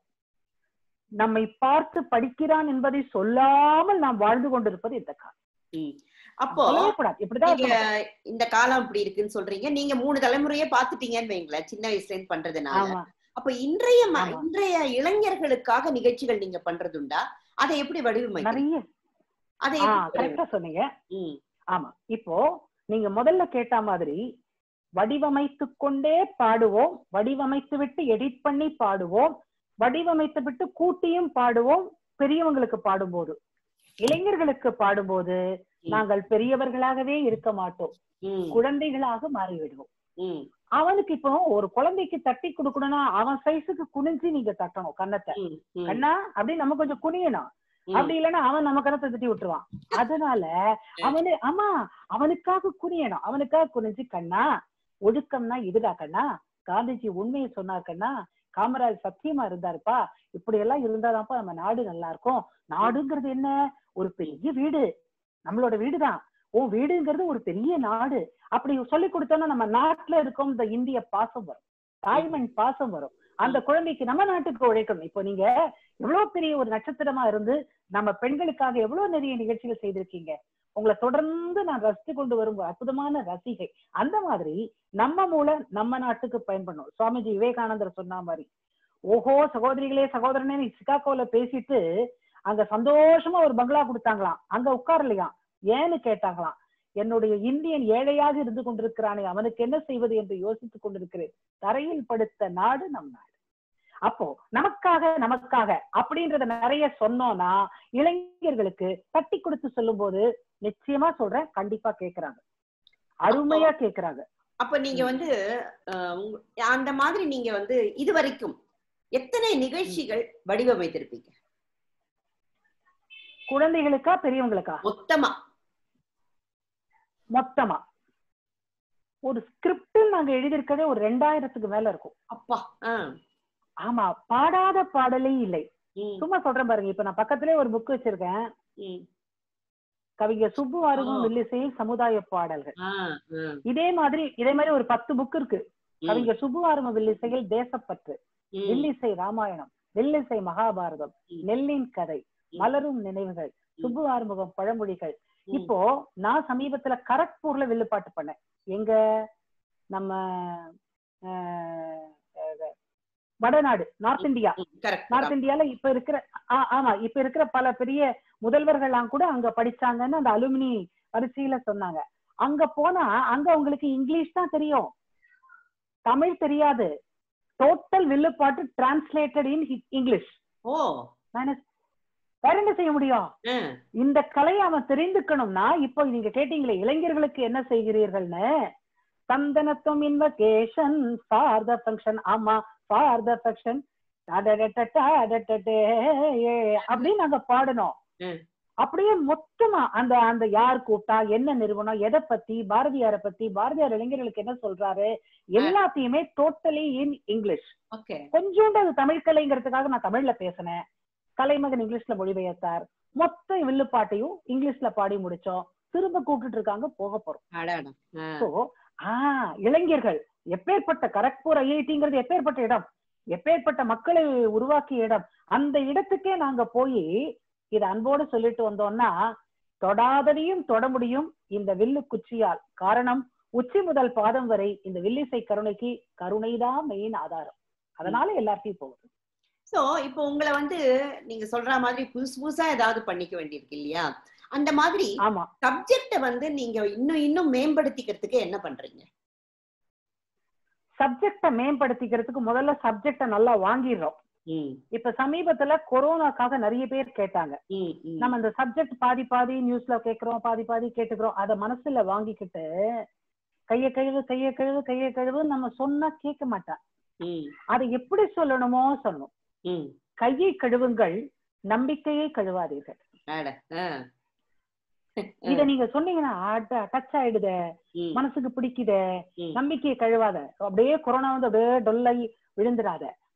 நம்மை பார்த்து படிக்கிறான் என்பதை சொல்லாமல் நாம் வாழ்ந்து கொண்டிருப்பது இந்த காலம் ம். அப்போ சொல்லவே கூடாது இப்படிதான் நீங்க இருக்கணும். இந்த காலம் இப்படி இருக்குன்னு சொல்றீங்க நீங்க மூணு தலைமுறையே பாத்துட்டீங்கன்னு வைங்களேன் சின்ன வயசுல இருந்து பண்றதுனால ஆமா அப்ப இன்றைய ம- ஆமா. இன்றைய இளைஞர்களுக்காக நிகழ்ச்சிகள் நீங்க பண்றதுண்டா அதை எப்படி வடிவமைக்கிறீங்க நிறைய அதை ஆ எப்படி கரெக்டா சொன்னீங்க ம், ஆமா இப்போ நீங்க முதல்ல கேட்ட மாதிரி வடிவமைத்து கொண்டே பாடுவோம் வடிவமைத்து விட்டு எடிட் பண்ணி பாடுவோம் வடிவமைத்து விட்டு கூட்டியும் பாடுவோம் பெரியவங்களுக்கு பாடும்போது இளைஞர்களுக்கு பாடும்போது நாங்கள் பெரியவர்களாகவே இருக்க மாட்டோம் ம், குழந்தைகளாக மாறிவிடுவோம் ம், அவனுக்கு இப்போ ஒரு குழந்தைக்கு தட்டி கொடுக்கணும்னா அவன் சைஸுக்கு குனிஞ்சு நீங்க தட்டணும் கன்னத்தை ம், ம், கண்ணா அப்படி நம்ம கொஞ்சம் குனியணும் ம். அப்படி இல்லைன்னா அவன் நம்ம கணத்தை தட்டி விட்டுருவான் அதனால அவனு ஆமா அவனுக்காக குனியணும் அவனுக்காக குனிஞ்சு கண்ணா ஒழுக்கம்னா இதுடா கண்ணா காந்திஜி உண்மையை சொன்னார் கண்ணா காமராஜ் சத்தியமா இருந்தாருப்பா இப்படி எல்லாம் இருந்தாதான்ப்பா நம்ம நாடு நல்லா இருக்கும் நாடுங்கிறது என்ன ஒரு பெரிய வீடு நம்மளோட வீடுதான் உன் வீடுங்கிறது ஒரு பெரிய நாடு அப்படி சொல்லி கொடுத்தோம்னா நம்ம நாட்டுல இருக்கும் இந்த இந்திய பாசம் வரும் தாய்மண் பாசம் வரும் அந்த குழந்தைக்கு நம்ம நாட்டுக்கு உழைக்கணும் இப்போ நீங்க எவ்வளவு பெரிய ஒரு நட்சத்திரமா இருந்து நம்ம பெண்களுக்காக எவ்வளவு நிறைய நிகழ்ச்சிகள் செய்திருக்கீங்க உங்களை தொடர்ந்து நான் ரசித்து கொண்டு வரும் ஒரு அற்புதமான ரசிகை அந்த மாதிரி நம்ம மூலம் நம்ம நாட்டுக்கு பயன்படணும் சுவாமிஜி விவேகானந்தர் சொன்ன மாதிரி ஓஹோ சகோதரிகளே சகோதரனே நீ சிகாகோல பேசிட்டு அங்க சந்தோஷமா ஒரு பங்களா கொடுத்தாங்களாம் அங்க உட்காரலையாம் ஏன்னு கேட்டாங்களாம் என்னுடைய இந்தியன் ஏழையாக இருந்து கொண்டிருக்கிறானே அவனுக்கு என்ன செய்வது என்று யோசித்துக் கொண்டிருக்கிறேன் தரையில் படுத்த நாடு நம் நாடு அப்போ நமக்காக நமக்காக அப்படின்றத நிறைய சொன்னோம்னா இளைஞர்களுக்கு தட்டி கொடுத்து சொல்லும் போது நிச்சயமா சொல்றேன் கண்டிப்பா கேக்குறாங்க அருமையா கேக்குறாங்க அப்ப நீங்க வந்து அஹ், உங்க- அந்த மாதிரி நீங்க வந்து இது வரைக்கும் எத்தனை நிகழ்ச்சிகள் வடிவமைத்திருப்பீங்க குழந்தைகளுக்கா பெரியவங்களுக்கா மொத்தமா மொத்தமா ஒரு ஸ்கிரிப்ட் நாங்க எழுதியிருக்கதே ஒரு ரெண்டாயிரத்துக்கு மேல இருக்கும் அப்பா ஆ, ஆமா பாடாத பாடலே இல்லை ம், சும்மா சொல்றேன் பாருங்க இப்ப நான் பக்கத்திலே ஒரு புக் வச்சிருக்கேன் ம், கவிஞர் சுப்பு அருகும் ஆ. வில்லிசையில் சமுதாய பாடல்கள் ஆ, ஆ, இதே மாதிரி இதே மாதிரி ஒரு பத்து புக் இருக்கு ம், கவிஞர் சுப்பு அருகும் வில்லிசையில் தேசப்பற்று ம், வில்லிசை ராமாயணம் வில்லிசை மகாபாரதம் ம். நெல்லின் கதை ம். மலரும் நினைவுகள் சுப்பு ஆறுமுகம் பழமொழிகள் ம். இப்போ நான் சமீபத்துல கரக்பூர்ல வில்லுப்பாட்டு பண்ணேன் எங்க நம்ம ஆஹ், அஹ், வடநாடு நார்த் இந்தியா ம், correct. நார்த் இந்தியால இப்ப இருக்கிற ஆ- ஆமா இப்ப இருக்கிற பல பெரிய முதல்வர்கள்லாம் கூட அங்க படிச்சாங்கன்னு அந்த அலுமினி வரிசையில சொன்னாங்க அங்க போனா அங்க உங்களுக்கு இங்கிலீஷ் தான் தெரியும் தமிழ் தெரியாது டோட்டல் வில்லுப்பாட்டு டிரான்ஸ்லேட்டட் இன் இங்கிலீஷ் ஓ நான் வேற என்ன செய்ய முடியும் ஆ, இந்த கலையை அவன் தெரிந்துக்கணும்னா இப்போ நீங்க கேட்டீங்களே இளைஞர்களுக்கு என்ன செய்கிறீர்கள்னு சந்தனத்துவம் இன்வகேஷன் ஃபார் த ஃபங்க்ஷன் ஆமா ஃபார் த ஃபங்க்ஷன் அப்படின்னு நாங்க பாடணும் ம். அப்படியே மொத்தமா அந்த அந்த யார் கூப்பிட்டா என்ன நிறுவனம் எதை பத்தி பாரதியாரை பத்தி பாரதியார் இளைஞர்களுக்கு என்ன சொல்றாரு எல்லாத்தையுமே டோட்டலி இன் இங்கிலீஷ் ஓகே கொஞ்சோண்டு அது தமிழ் கலைங்கிறதுக்காக நான் தமிழ்ல பேசினேன் கலைமகன் இங்கிலீஷ்ல மொழிபெயர்த்தார் மொத்த வில்லுப்பாட்டையும் இங்கிலீஷ்ல பாடி முடிச்சோம் திரும்ப கூப்பிட்டு இருக்காங்க போக போறோம் அடாடா ஆ, சோ ஆஹ் இளைஞர்கள் எப்பேற்பட்ட கரக்பூர் ஐஐடிங்கிறது எப்பேற்பட்ட இடம் எப்பேற்பட்ட மக்களை உருவாக்கிய இடம் அந்த இடத்துக்கே நாங்க போய் இத அன்போடு சொல்லிட்டு வந்தோம்னா தொடாததையும் தொட முடியும் இந்த வில்லு குச்சியால் காரணம் உச்சி முதல் பாதம் வரை இந்த வில்லிசை கருணைக்கு கருணைதான் மெயின் ஆதாரம் அதனால எல்லாத்தையும் போகுது சோ இப்போ உங்களை வந்து நீங்க சொல்ற மாதிரி புதுசு புதுசா ஏதாவது பண்ணிக்க வேண்டியிருக்கு இல்லையா அந்த மாதிரி ஆமா சப்ஜெக்ட வந்து நீங்க இன்னும் இன்னும் மேம்படுத்திக்கிறதுக்கு என்ன பண்றீங்க சப்ஜெக்ட மேம்படுத்திக்கிறதுக்கு முதல்ல சப்ஜெக்ட நல்லா வாங்கிடுறோம் ம், இப்ப சமீபத்துல கொரோனாக்காக நிறைய பேர் கேட்டாங்க ம், ம், நம்ம இந்த சப்ஜெக்ட் பாதி பாதி நியூஸ்ல கேக்குறோம் பாதி பாதி கேட்டுக்கிறோம் அத மனசுல வாங்கிக்கிட்டு கைய கழுவு கைய கழுவு கைய கழுவு நம்ம சொன்னா கேட்க மாட்டான் ம், அதை எப்படி சொல்லணுமோ சொல்லணும் ம். கையை கழுவுங்கள் நம்பிக்கையை கழுவாதீர்கள் அட, ஆ. இத நீங்க சொன்னீங்கன்னா டச் ஆயிடுதே ம், மனசுக்கு பிடிக்குதே ம். நம்பிக்கையை கழுவாத அப்படியே கொரோனா வந்து அப்படியே டொல்லாகி விழுந்துடாத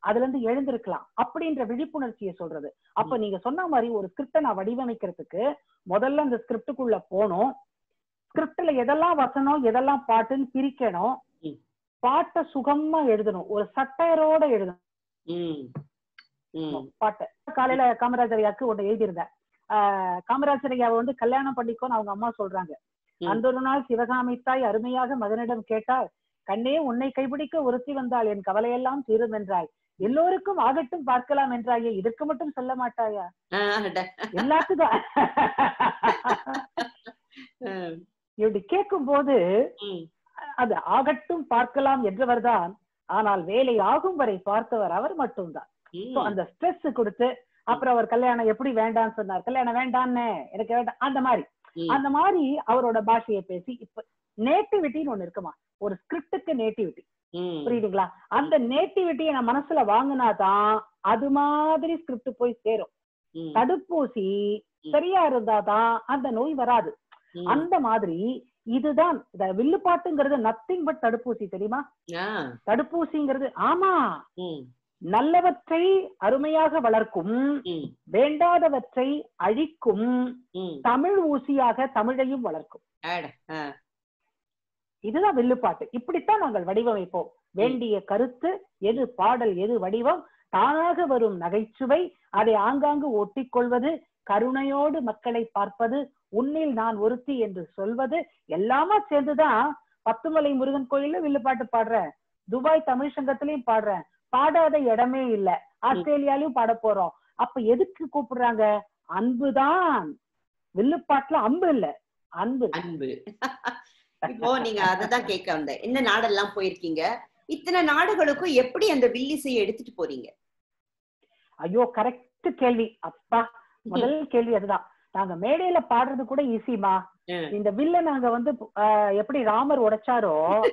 அதுல இருந்து எழுந்திருக்கலாம் அப்படின்ற விழிப்புணர்ச்சியை சொல்றது அப்ப நீங்க சொன்ன மாதிரி ஒரு ஸ்கிரிப்டை நான் வடிவமைக்கிறதுக்கு முதல்ல அந்த ஸ்கிரிப்டுக்குள்ள போகணும் ஸ்கிரிப்ட்ல எதெல்லாம் வசனம் எதெல்லாம் பாட்டுன்னு பிரிக்கணும் ம். பாட்டை சுகமா எழுதணும் ஒரு சட்டையரோட எழுதணும் ம் ம் பாட்டு காலையில காமராஜர் ஐயாக்கு ஒண்ணு எழுதியிருந்தேன் ஆஹ் காமராஜர் ஐயாவை வந்து கல்யாணம் பண்ணிக்கோன்னு அவங்க அம்மா சொல்றாங்க ம். அந்த ஒரு நாள் சிவகாமி தாய் அருமையாக மகனிடம் கேட்டால் கண்ணே உன்னை கைப்பிடிக்க ஒருத்தி வந்தாள் என் கவலையெல்லாம் தீரும் என்றாய் எல்லோருக்கும் ஆகட்டும் பார்க்கலாம் என்றாயே இதற்கு மட்டும் சொல்ல மாட்டாயா ஆ, அட. எல்லாத்துக்கும் ம், இப்படி கேட்கும் போது ம், அது ஆகட்டும் பார்க்கலாம் என்றவர்தான் ஆனால் வேலை ஆகும் வரை பார்த்தவர் அவர் மட்டும்தான் So, ம். அந்த ஸ்ட்ரெஸ் கொடுத்து அப்புறம் அவர் கல்யாணம் எப்படி வேண்டாம்னு சொன்னார் கல்யாணம் வேண்டான்னு எனக்கு வேண்டாம் அந்த மாதிரி ம், அந்த மாதிரி அவரோட பாஷையை பேசி இப்ப நேட்டிவிட்டின்னு ஒண்ணு இருக்குமா ஒரு ஸ்கிரிப்டுக்கு நேட்டிவிட்டி ம், புரியுதுங்களா அந்த நேட்டிவிட்டியை நான் மனசுல வாங்கினாதான் அது மாதிரி ஸ்கிரிப்ட் போய் சேரும் ம், தடுப்பூசி ம். சரியா இருந்தாதான் அந்த நோய் வராது ம். அந்த மாதிரி இதுதான் இந்த வில்லுப்பாட்டுங்கிறது நத்திங் பட் தடுப்பூசி தெரியுமா ஆ, தடுப்பூசிங்கிறது ஆமா ம், நல்லவற்றை அருமையாக வளர்க்கும் ம், வேண்டாதவற்றை அழிக்கும் ம். தமிழ் ஊசியாக தமிழையும் வளர்க்கும் அட, ஆ, இதுதான் வில்லுப்பாட்டு இப்படித்தான் நாங்கள் வடிவமைப்போம் வேண்டிய கருத்து எது பாடல் எது வடிவம் தானாக வரும் நகைச்சுவை அதை ஆங்காங்கு ஒட்டிக்கொள்வது கருணையோடு மக்களை பார்ப்பது உன்னில் நான் ஒருத்தி என்று சொல்வது எல்லாமே சேர்ந்துதான் பத்துமலை முருகன் கோயில்ல வில்லுப்பாட்டு பாடுறேன் துபாய் தமிழ் சங்கத்திலயும் பாடுறேன் பாடாத இடமே இல்ல ஆஸ்திரேலியாலயும் பாட போறோம் அப்ப எதுக்கு கூப்பிடுறாங்க அன்புதான் வில்லுப்பாட்டுல அம்பு இல்ல அன்பு அன்பு இப்போ நீங்க அததான் கேட்க வந்தேன் என்ன நாடெல்லாம் போயிருக்கீங்க இத்தனை நாடுகளுக்கும் எப்படி அந்த வில்லிசையை எடுத்துட்டு போறீங்க ஐயோ கரெக்ட் கேள்வி அப்பா முதல் கேள்வி அதுதான் நாங்க மேடையில பாடுறது கூட ஈஸிமா ம். இந்த வில்ல நாங்க வந்து ஆஹ், எப்படி ராமர் உடைச்சாரோ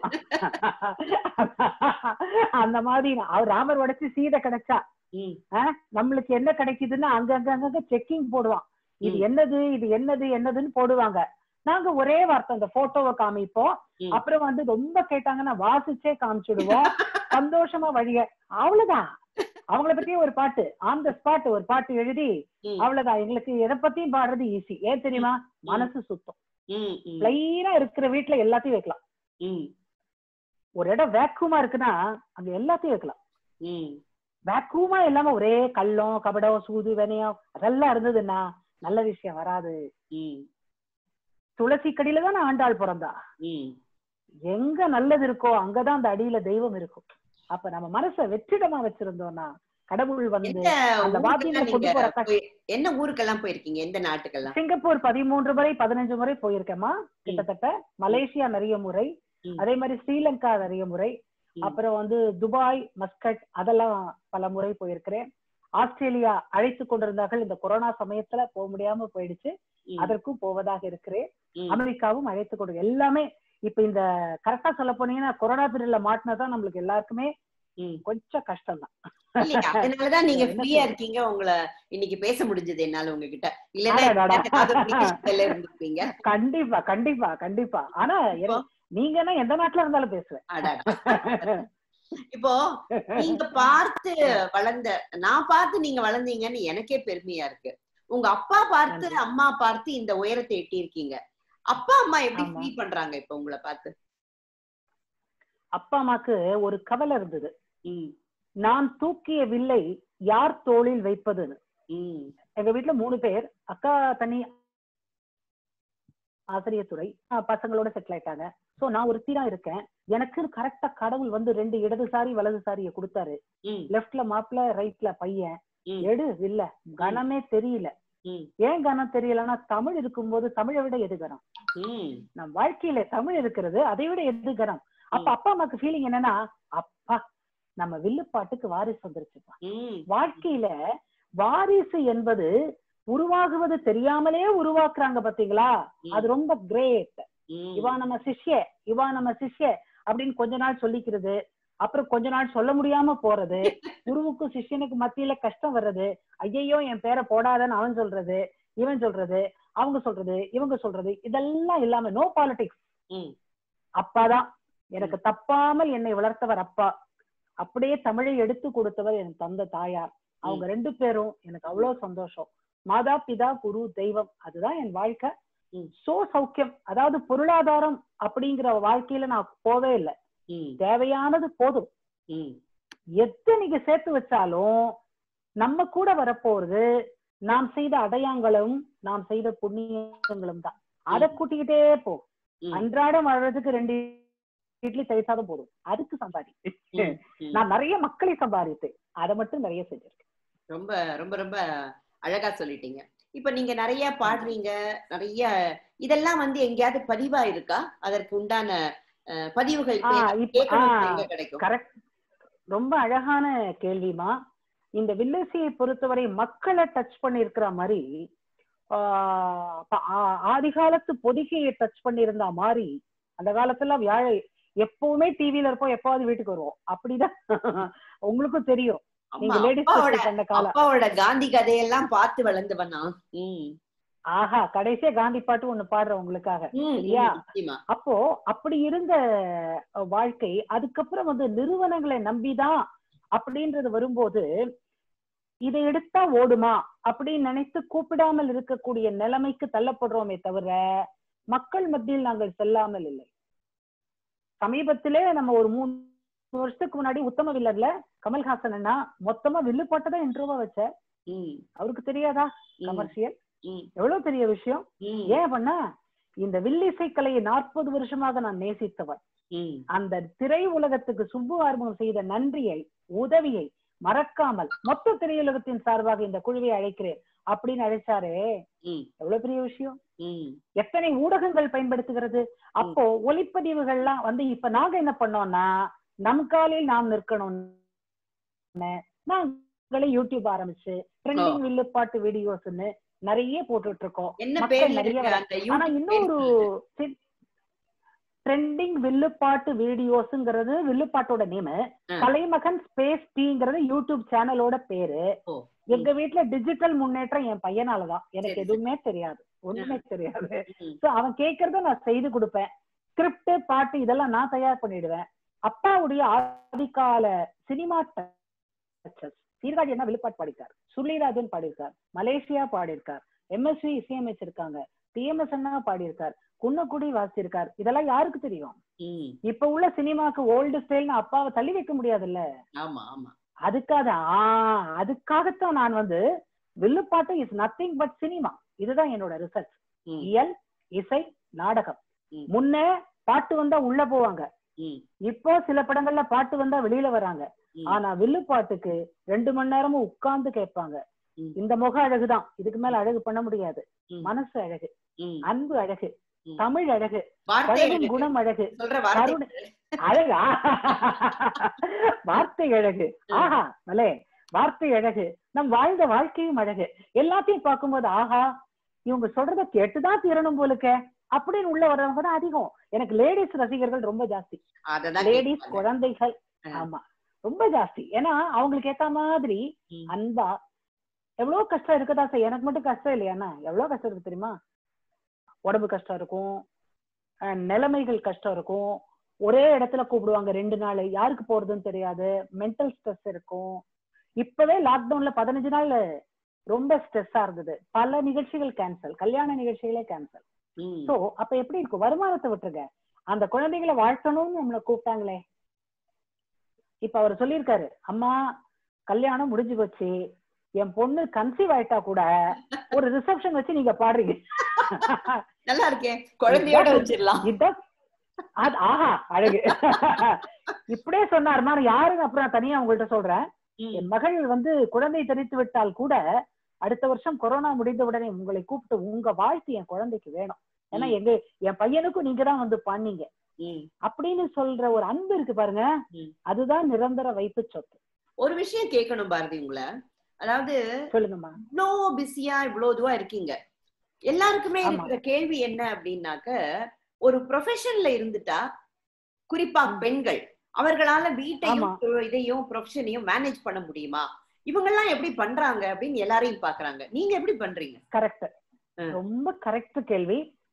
அந்த மாதிரி நான் அவர் ராமர் உடைச்சு சீதை கிடைச்சா ம், ஆஹ், நம்மளுக்கு என்ன கிடைக்குதுன்னா அங்க அங்க அங்கங்க செக்கிங் போடுவான் இது ம். என்னது இது என்னது என்னதுன்னு போடுவாங்க நாங்க ஒரே வார்த்தை அந்த போட்டோவை காமிப்போம் ம். அப்புறம் வந்து ரொம்ப கேட்டாங்கன்னா வாசிச்சே காமிச்சிடுவோம் சந்தோஷமா வழிய அவ்வளவுதான் அவங்கள பத்தி ஒரு பாட்டு ஆன் த ஸ்பாட் ஒரு பாட்டு எழுதி ம், அவ்வளவுதான் எங்களுக்கு எதை பத்தியும் பாடுறது ஈஸி ஏன் தெரியுமா மனசு சுத்தம் ம், ம், பிளைனா இருக்கிற வீட்டுல எல்லாத்தையும் வைக்கலாம் ம், ஒரு இடம் வேக்கூமா இருக்குன்னா அங்க எல்லாத்தையும் வைக்கலாம் ம், வேக்கூமா இல்லாம ஒரே கள்ளம் கபடம் சூது வினயம் அதெல்லாம் இருந்ததுன்னா நல்ல விஷயம் வராது ம், துளசி கடியில தான் ஆண்டாள் பிறந்தா ம். எங்க நல்லது இருக்கோ அங்கதான் அந்த அடியில தெய்வம் இருக்கும் அப்ப நம்ம மனசை வெற்றிடமா வச்சிருந்தோம்னா கடவுள் வந்து எந்த அந்த வாத்தியங்களை ஊருக்கெல்லாம் கொண்டு நீங்க போற கஷ்டம். போய்- என்ன ஊருக்கெல்லாம் போயிருக்கீங்க எந்த நாட்டுக்கெல்லாம் சிங்கப்பூர் பதிமூன்று முறை பதினஞ்சு முறை போயிருக்கேம்மா கிட்டத்தட்ட மலேசியா நிறைய முறை ம். அதே மாதிரி ஸ்ரீலங்கா நிறைய முறை ம். அப்புறம் வந்து துபாய் மஸ்கட் அதெல்லாம் பல முறை போயிருக்கிறேன் ஆஸ்திரேலியா அழைத்து கொண்டிருந்தார்கள் இந்த கொரோனா சமயத்துல போக முடியாம போயிடுச்சு ம், அதற்கும் போவதாக இருக்கிறேன் ம். அமெரிக்காவும் அழைத்து கொண்டு எல்லாமே இப்ப இந்த கரெக்டா சொல்ல போனீங்கன்னா கொரோனா பீரியட்ல மாட்டினதான் நம்மளுக்கு எல்லாருக்குமே ம். கொஞ்சம் கஷ்டம் தான் இல்லையா அதனாலதான் நீங்க என்ன ஃப்ரீயா சொல்றது? இருக்கீங்க உங்களை இன்னைக்கு பேச முடிஞ்சது என்னால உங்ககிட்ட இல்லன்னா அடடடா. ஏதாவது ஒரு நிகழ்ச்சியில இருந்திருப்பீங்க கண்டிப்பா கண்டிப்பா கண்டிப்பா ஆனா எனக்கு- நீங்கன்னா எந்த நாட்டுல இருந்தாலும் பேசுவேன் அடடா. இப்போ நீங்க பார்த்து வளர்ந்த நான் பார்த்து நீங்க வளர்ந்தீங்கன்னு எனக்கே பெருமையா இருக்கு உங்க அப்பா பார்த்து நன்றி. அம்மா பார்த்து இந்த உயரத்தை எட்டி இருக்கீங்க அப்பா அம்மா எப்படி ஆமா. ஃபீல் பண்றாங்க இப்ப உங்களை பார்த்து அப்பா அம்மாக்கு ஒரு கவலை இருந்தது ம், நான் தூக்கிய வில்லை யார் தோளில் வைப்பதுன்னு ம், எங்க வீட்டுல மூணு பேர் அக்கா தனி ஆசிரியர் துறை ஆஹ் பசங்களோட செட்டில் ஆயிட்டாங்க சோ நான் ஒரு தீரா இருக்கேன் எனக்கு கரெக்டா கடவுள் வந்து ரெண்டு இடதுசாரி வலதுசாரிய கொடுத்தாரு ம், லெஃப்ட்ல மாப்பிள்ள ரைட்ல பையன் ம். எடு இல்ல கனமே தெரியல ம், ஏன் கனம் தெரியலன்னா தமிழ் இருக்கும்போது தமிழை விட எது கனம் ம், நம் வாழ்க்கையில தமிழ் இருக்கிறது அதை விட எது கனம் அப்ப ம். அப்பா அம்மாக்கு ஃபீலிங் என்னன்னா அப்பா நம்ம வில்லுப்பாட்டுக்கு வாரிசு வந்துருச்சுப்பா ம், வாழ்க்கையில வாரிசு என்பது உருவாகுவது தெரியாமலே உருவாக்குறாங்க பாத்தீங்களா ம், அது ரொம்ப கிரேட் ம், இவா நம்ம சிஷ்ய இவா நம்ம சிஷ்ய அப்படின்னு கொஞ்ச நாள் சொல்லிக்கிறது அப்புறம் கொஞ்ச நாள் சொல்ல முடியாம போறது குருவுக்கும் சிஷ்யனுக்கு மத்தியில கஷ்டம் வர்றது ஐயையோ என் பேரை போடாதன்னு அவன் சொல்றது இவன் சொல்றது அவங்க சொல்றது இவங்க சொல்றது இதெல்லாம் இல்லாம நோ பாலிடிக்ஸ் ம், அப்பாதான் எனக்கு தப்பாமல் என்னை வளர்த்தவர் அப்பா அப்படியே தமிழை எடுத்து கொடுத்தவர் என் தந்த தாயார் அவங்க ரெண்டு பேரும் எனக்கு அவ்வளவு சந்தோஷம் மாதா பிதா குரு தெய்வம் அதுதான் என் வாழ்க்கை ம். சோ சௌக்கியம் அதாவது பொருளாதாரம் அப்படிங்கிற வாழ்க்கையில நான் போவே இல்லை ம், தேவையானது போதும் ம், எது நீங்க சேர்த்து வச்சாலும் நம்ம கூட வரப்போறது நாம் செய்த அடையாங்களும் நாம் செய்த புண்ணியங்களும் தான் அதை கூட்டிக்கிட்டே போ ம், அன்றாடம் வாழ்றதுக்கு ரெண்டு இட்லி தயிர் சாதம் போதும் அதுக்கு சம்பாதி ம், ம். நான் நிறைய மக்களை சம்பாதித்தேன் அதை மட்டும் நிறைய செஞ்சிருக்கேன் ரொம்ப ரொம்ப ரொம்ப அழகா சொல்லிட்டீங்க இப்ப நீங்க நிறைய பாடுறீங்க நிறைய இதெல்லாம் வந்து எங்கேயாவது பதிவா இருக்கா அதற்கு உண்டான அஹ், பதிவுகள் ஆ, தேவை. இப்ப- கேட்கணும்னு ஆ, எங்க கிடைக்கும் கரெக்ட் ரொம்ப அழகான கேள்விமா இந்த வில்லசியை பொறுத்தவரை மக்களை டச் பண்ணியிருக்கிற மாதிரி ஆஹ் ப- ஆ- ஆதி காலத்து பொதிகையை டச் பண்ணியிருந்த மாதிரி அந்த காலத்துல வியாழ எப்பவுமே டிவில இருப்போம் எப்பாவது வீட்டுக்கு வருவோம் அப்படிதான் உங்களுக்கும் தெரியும் நீங்க ஆமா, லேடிஸ் அப்பாவோட பண்ண காலம் அப்பாவோட காந்தி கதையெல்லாம் பார்த்து வளர்ந்தவனா ம், ஆஹா கடைசியா காந்தி பாட்டு ஒண்ணு பாடுறேன் உங்களுக்காக ம், சரியா? ம், நிச்சயமா. அப்போ அப்படி இருந்த அஹ், வாழ்க்கை அதுக்கப்புறம் வந்து நிறுவனங்களை நம்பிதான் அப்படின்றது வரும்போது இதை எடுத்தா ஓடுமா அப்படின்னு நினைத்து கூப்பிடாமல் இருக்கக்கூடிய நிலைமைக்கு தள்ளப்படுறோமே தவிர மக்கள் மத்தியில் நாங்கள் செல்லாமல் இல்லை சமீபத்திலே நம்ம ஒரு மூணு வருஷத்துக்கு முன்னாடி உத்தம வில்லர்ல கமல்ஹாசன் அண்ணா மொத்தமா வில்லு போட்டதான் இன்ட்ரோவா வச்ச ம், அவருக்கு தெரியாதா ம், கமர்ஷியல் ம், எவ்வளவு பெரிய விஷயம் ம், ஏன் பண்ணா இந்த வில்லிசை கலையை நாற்பது வருஷமாக நான் நேசித்தவர் ம், அந்த திரை உலகத்துக்கு சுப்பு ஆர்வம் செய்த நன்றியை உதவியை மறக்காமல் மொத்த திரையுலகத்தின் சார்பாக இந்த குழுவை அழைக்கிறேன் அப்படின்னு அழைச்சாரே ம், எவ்வளவு பெரிய விஷயம் ம், எத்தனை ஊடகங்கள் பயன்படுத்துகிறது அப்போ ஒளிப்பதிவுகள்லாம் வந்து இப்ப நாங்க என்ன பண்ணோம்னா நம் காலில் நாம் நிற்கணும் நாங்களே யூடியூப் ஆரம்பிச்சு ட்ரெண்டிங் வில்லுப்பாட்டு வீடியோஸ்னு நிறைய போட்டுட்டு இருக்கோம் என்ன மக்கள் பேர்ல நிறைய இருக்கு வர- அந்த ஆனா யூடியூப் இன்னொரு ட்ரெண்டிங் வில்லுப்பாட்டு வீடியோஸ்ங்கிறது வில்லுப்பாட்டோட நேம் ஆ. கலைமகன் ஸ்பேஸ் டிங்கிறது யூடியூப் சேனலோட பேரு ஓ, எங்க வீட்ல டிஜிட்டல் முன்னேற்றம் என் பையனாலதான் எனக்கு சரி, எதுவுமே தெரியாது ஒண்ணுமே தெரியாது ம், சோ அவன் கேக்குறத நான் செய்து கொடுப்பேன் ஸ்கிரிப்ட் பாட்டு இதெல்லாம் நான் தயார் பண்ணிடுவேன் அப்பாவுடைய ஆதிகால சினிமா டச்சஸ் சீர்காழி என்ன விழுப்பாட்டு பாடிருக்கார் சுள்ளிராஜன் பாடியிருக்கார் மலேசியா பாடியிருக்கார் எம்எஸ்வி இசையமைச்சிருக்காங்க டிஎம்எஸ் அண்ணா பாடியிருக்கார் குன்னக்குடி வாசிச்சிருக்கார் இதெல்லாம் யாருக்கு தெரியும் ம், இப்ப உள்ள சினிமாக்கு ஓல்டு ஸ்டைல்னு அப்பாவை தள்ளி வைக்க முடியாதுல்ல ஆமா ஆமா அதுக்காக ஆஹ் அதுக்காகத்தான் நான் வந்து வில்லுப்பாட்டு இஸ் நத்திங் பட் சினிமா இதுதான் என்னோட ரிசர்ச் ம், இயல் இசை நாடகம் ம். முன்ன பாட்டு வந்தா உள்ள போவாங்க ம், இப்போ சில படங்கள்ல பாட்டு வந்தா வெளியில வராங்க ம், ஆனா வில்லு பாட்டுக்கு ரெண்டு மணி நேரமும் உட்கார்ந்து கேட்பாங்க ம். இந்த முக அழகுதான் இதுக்கு மேல அழகு பண்ண முடியாது ம். மனசு அழகு ம். அன்பு அழகு ம். தமிழ் அழகு வார்த்தை பழகும் அழகு. குணம் அழகு சொல்ற வார்த்தை கருணை அழகா வார்த்தை அழகு ஆஹா மலே வார்த்தை அழகு நம் வாழ்ந்த வாழ்க்கையும் அழகு எல்லாத்தையும் பார்க்கும்போது ஆஹா இவங்க சொல்றத கேட்டுதான் தீரணும் போலுக்க அப்படின்னு உள்ள வர்றவங்க தான் அதிகம் எனக்கு லேடிஸ் ரசிகர்கள் ரொம்ப ஜாஸ்தி அததான் லேடிஸ் கேட்பாங்க. குழந்தைகள் ஆ. ஆமா ரொம்ப ஜாஸ்தி ஏன்னா அவங்களுக்கு ஏத்த மாதிரி ம். அன்பா எவ்வளவு கஷ்டம் இருக்குதா சார் எனக்கு மட்டும் கஷ்டம் இல்லையாண்ணா எவ்வளவு கஷ்டம் இருக்கு தெரியுமா உடம்பு கஷ்டம் இருக்கும் அஹ் நிலைமைகள் கஷ்டம் இருக்கும் ஒரே இடத்துல கூப்பிடுவாங்க ரெண்டு நாள் யாருக்கு போறதுன்னு தெரியாது மென்டல் ஸ்ட்ரெஸ் இருக்கும் இப்பவே லாக்டவுன்ல பதினஞ்சு நாள் ரொம்ப ஸ்ட்ரெஸ்ஸா இருந்தது பல நிகழ்ச்சிகள் கேன்சல் கல்யாண நிகழ்ச்சிகளே கேன்சல் ம், சோ அப்ப எப்படி இருக்கும் வருமானத்தை விட்டுருங்க அந்த குழந்தைகளை வாழ்த்தணும்னு நம்மளை கூப்பிட்டாங்களே இப்ப அவர் சொல்லியிருக்காரு அம்மா கல்யாணம் முடிஞ்சு போச்சு என் பொண்ணு கன்சீவ் ஆயிட்டா கூட ஒரு ரிசப்ஷன் வச்சு நீங்க பாடுறீங்க நல்லா இருக்கே குழந்தையோட வச்சிடலாம் இதான் அது ஆஹா அழகு இப்படியே சொன்னாருமா யாருங்க அப்புறம் நான் தனியா உங்கள்ட்ட சொல்றேன் ம், என் மகள் வந்து குழந்தை தெரித்து விட்டால் கூட அடுத்த வருஷம் கொரோனா முடிந்த உடனே உங்களை கூப்பிட்டு உங்க வாழ்த்து என் குழந்தைக்கு வேணும் ஏன்னா ம். எங்க என் பையனுக்கும் நீங்க தான் வந்து பண்ணீங்க ம். அப்படின்னு சொல்ற ஒரு அன்பு இருக்கு பாருங்க ம். அதுதான் நிரந்தர வைப்பு சொத்து ஒரு விஷயம் கேட்கணும் பாரதி உங்களை அதாவது சொல்லுங்கம்மா இவ்வளோ பிஸியா இவ்வளோ இதுவா இருக்கீங்க எல்லாருக்குமே ஆமா. இருக்கிற கேள்வி என்ன அப்படின்னாக்க ஒரு ப்ரொஃபஷன்ல இருந்துட்டா குறிப்பா ம். பெண்கள் அவர்களால வீட்டையும் ஆமா. ஒரு இதையும் ப்ரொஃபஷனையும் மேனேஜ் பண்ண முடியுமா இவங்கெல்லாம் எப்படி பண்றாங்க அப்படின்னு எல்லாரையும் பாக்குறாங்க நீங்க எப்படி பண்றீங்க கரெக்ட் ம். ரொம்ப கரெக்ட் கேள்வி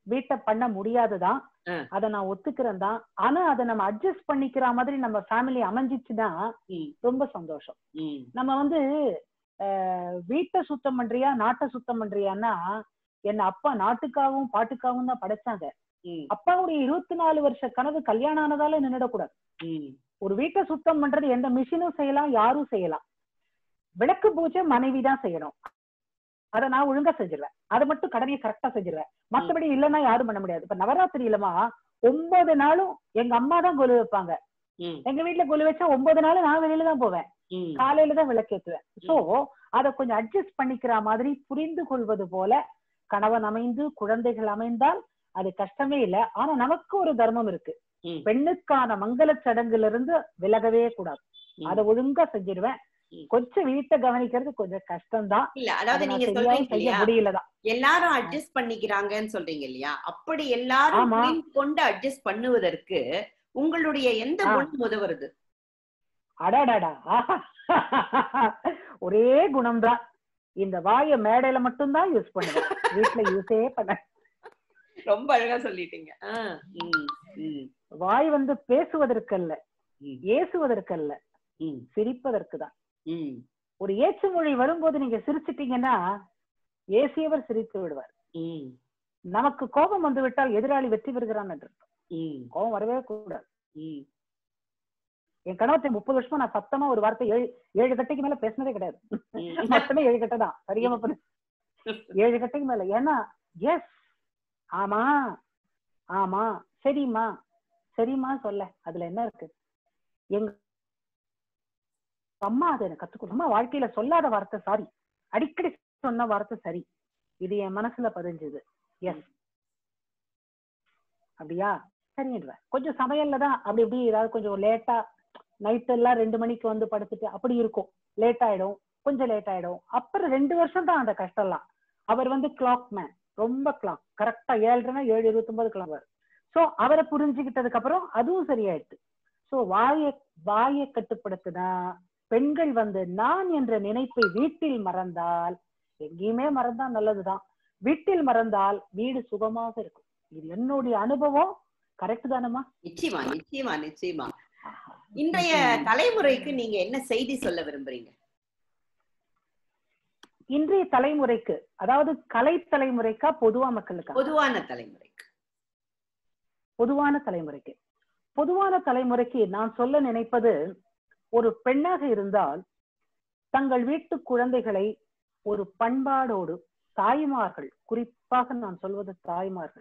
வீட்டை பண்ண முடியாதுதான் ஆ. அத நான் ஒத்துக்கிறேன் தான் ஆனா அதை நம்ம அட்ஜஸ்ட் பண்ணிக்கிற மாதிரி நம்ம ஃபேமிலி அமைஞ்சிச்சுன்னா ம், ரொம்ப சந்தோஷம் ம், நம்ம வந்து அஹ், வீட்டை சுத்தம் பண்றியா நாட்டை சுத்தம் பண்றியான்னா என்ன அப்பா நாட்டுக்காகவும் பாட்டுக்காகவும் தான் படைச்சாங்க ம், அப்பாவுடைய இருபத்தி நாலு வருஷ கனவு கல்யாணம் ஆனதால நின்னுடக்கூடாது ம், ஒரு வீட்டை சுத்தம் பண்றது எந்த மிஷினும் செய்யலாம் யாரும் செய்யலாம் விளக்கு பூஜை மனைவி தான் செய்யணும் அதை நான் ஒழுங்கா செஞ்சிருவேன் அதை மட்டும் கடமையை கரெக்டா செஞ்சிருவேன் மத்தபடி இல்லைன்னா யாரும் பண்ண முடியாது இப்ப நவராத்திரி இல்லமா ஒன்பது நாளும் எங்க அம்மா தான் கொலு வைப்பாங்க ம், எங்க வீட்டுல கொலு வச்சா ஒன்பது நாள் நான் வெளியில தான் போவேன் ம், காலையில தான் விளக்கேத்துவேன் சோ அதை கொஞ்சம் அட்ஜஸ்ட் பண்ணிக்கிற மாதிரி புரிந்து கொள்வது போல கணவன் அமைந்து குழந்தைகள் அமைந்தால் அது கஷ்டமே இல்லை ஆனா நமக்கு ஒரு தர்மம் இருக்கு ம். பெண்ணுக்கான மங்கள சடங்குல இருந்து விலகவே கூடாது ம். அதை ஒழுங்கா செஞ்சிருவேன் ம். கொஞ்சம் வீட்டை கவனிக்கிறது கொஞ்சம் கஷ்டம்தான் இல்ல அதை அதாவது நான் நீங்க சரியாவும் சொல்றீங்க செய்ய இல்லையா முடியலதான் எல்லாரும் அட்ஜஸ்ட் பண்ணிக்கிறாங்கன்னு சொல்றீங்க இல்லையா அப்படி எல்லாரும் ஆமா. புரிந்து கொண்டு அட்ஜஸ்ட் பண்ணுவதற்கு உங்களுடைய எந்த ஆ. குணம் உதவுறது அடாடாடா ஆஹா. ஒரே குணம்தான் இந்த வாயை மேடையில மட்டும்தான் யூஸ் பண்ணுவேன் வீட்டுல யூஸே பண்ண ரொம்ப அழகா சொல்லிட்டீங்க ஆ, ம், ம், வாய் வந்து பேசுவதற்கல்ல ம், ஏசுவதற்கல்ல ம், சிரிப்பதற்கு தான் ம், ஒரு ஏச்சு மொழி வரும்போது நீங்க சிரிச்சிட்டீங்கன்னா ஏசியவர் சிரித்து விடுவார் ம், நமக்கு கோபம் வந்து விட்டால் எதிராளி வெற்றி பெறுகிறான் என்று அர்த்தம். ம், கோபம் வரவே கூடாது ம். என் கணவத்தை முப்பது வருஷமா நான் சத்தமா ஒரு வார்த்தை ஏழு ஏழு கட்டைக்கு மேல பேசினதே கிடையாது ம். மொத்தமே ஏழு கட்டை தான் சரியா பண்ணு ஏழு கட்டைக்கு மேல ஏன்னா எஸ் ஆமா ஆமா சரிம்மா சரிம்மா சொல்ல அதுல என்ன இருக்கு எங்க அம்மா அதை எனக்கு கத்துக்கணும் அம்மா வாழ்க்கையில சொல்லாத வார்த்தை சாரி அடிக்கடி சொன்ன வார்த்தை சரி இது என் மனசுல பதிஞ்சது எஸ் அப்படியா சரின்றேன் கொஞ்சம் சமையல்ல தான் அப்படி இப்படி ஏதாவது கொஞ்சம் லேட்டா நைட் எல்லாம் ரெண்டு மணிக்கு வந்து படுத்துட்டு அப்படி இருக்கும் லேட் ஆயிடும் கொஞ்சம் லேட் ஆயிடும் அப்புறம் ரெண்டு வருஷம் தான் அந்த கஷ்டம்லாம் அவர் வந்து கிளாக் மேன் ரொம்ப கிளாக் கரெக்டா ஏழுனா ஏழு இருபத்தொன்பது கிளம்புவார் சோ அவரை புரிஞ்சுக்கிட்டதுக்கு அப்புறம் அதுவும் சரியாயிடுது சோ வாயை வாயை கட்டுப்படுத்தினா பெண்கள் வந்து நான் என்ற நினைப்பை வீட்டில் மறந்தால் எங்கேயுமே மறந்தா நல்லதுதான் வீட்டில் மறந்தால் வீடு சுகமாக இருக்கும் இது என்னுடைய அனுபவம் கரெக்ட் தானம்மா நிச்சயமா நிச்சயமா நிச்சயமா இன்றைய தலைமுறைக்கு நீங்க என்ன செய்தி சொல்ல விரும்புறீங்க இன்றைய தலைமுறைக்கு அதாவது கலை தலைமுறைக்கா பொதுவா மக்களுக்கா பொதுவான தலைமுறைக்கு பொதுவான தலைமுறைக்கு பொதுவான தலைமுறைக்கு நான் சொல்ல நினைப்பது ஒரு பெண்ணாக இருந்தால் தங்கள் வீட்டு குழந்தைகளை ஒரு பண்பாடோடு தாய்மார்கள் குறிப்பாக நான் சொல்வது தாய்மார்கள்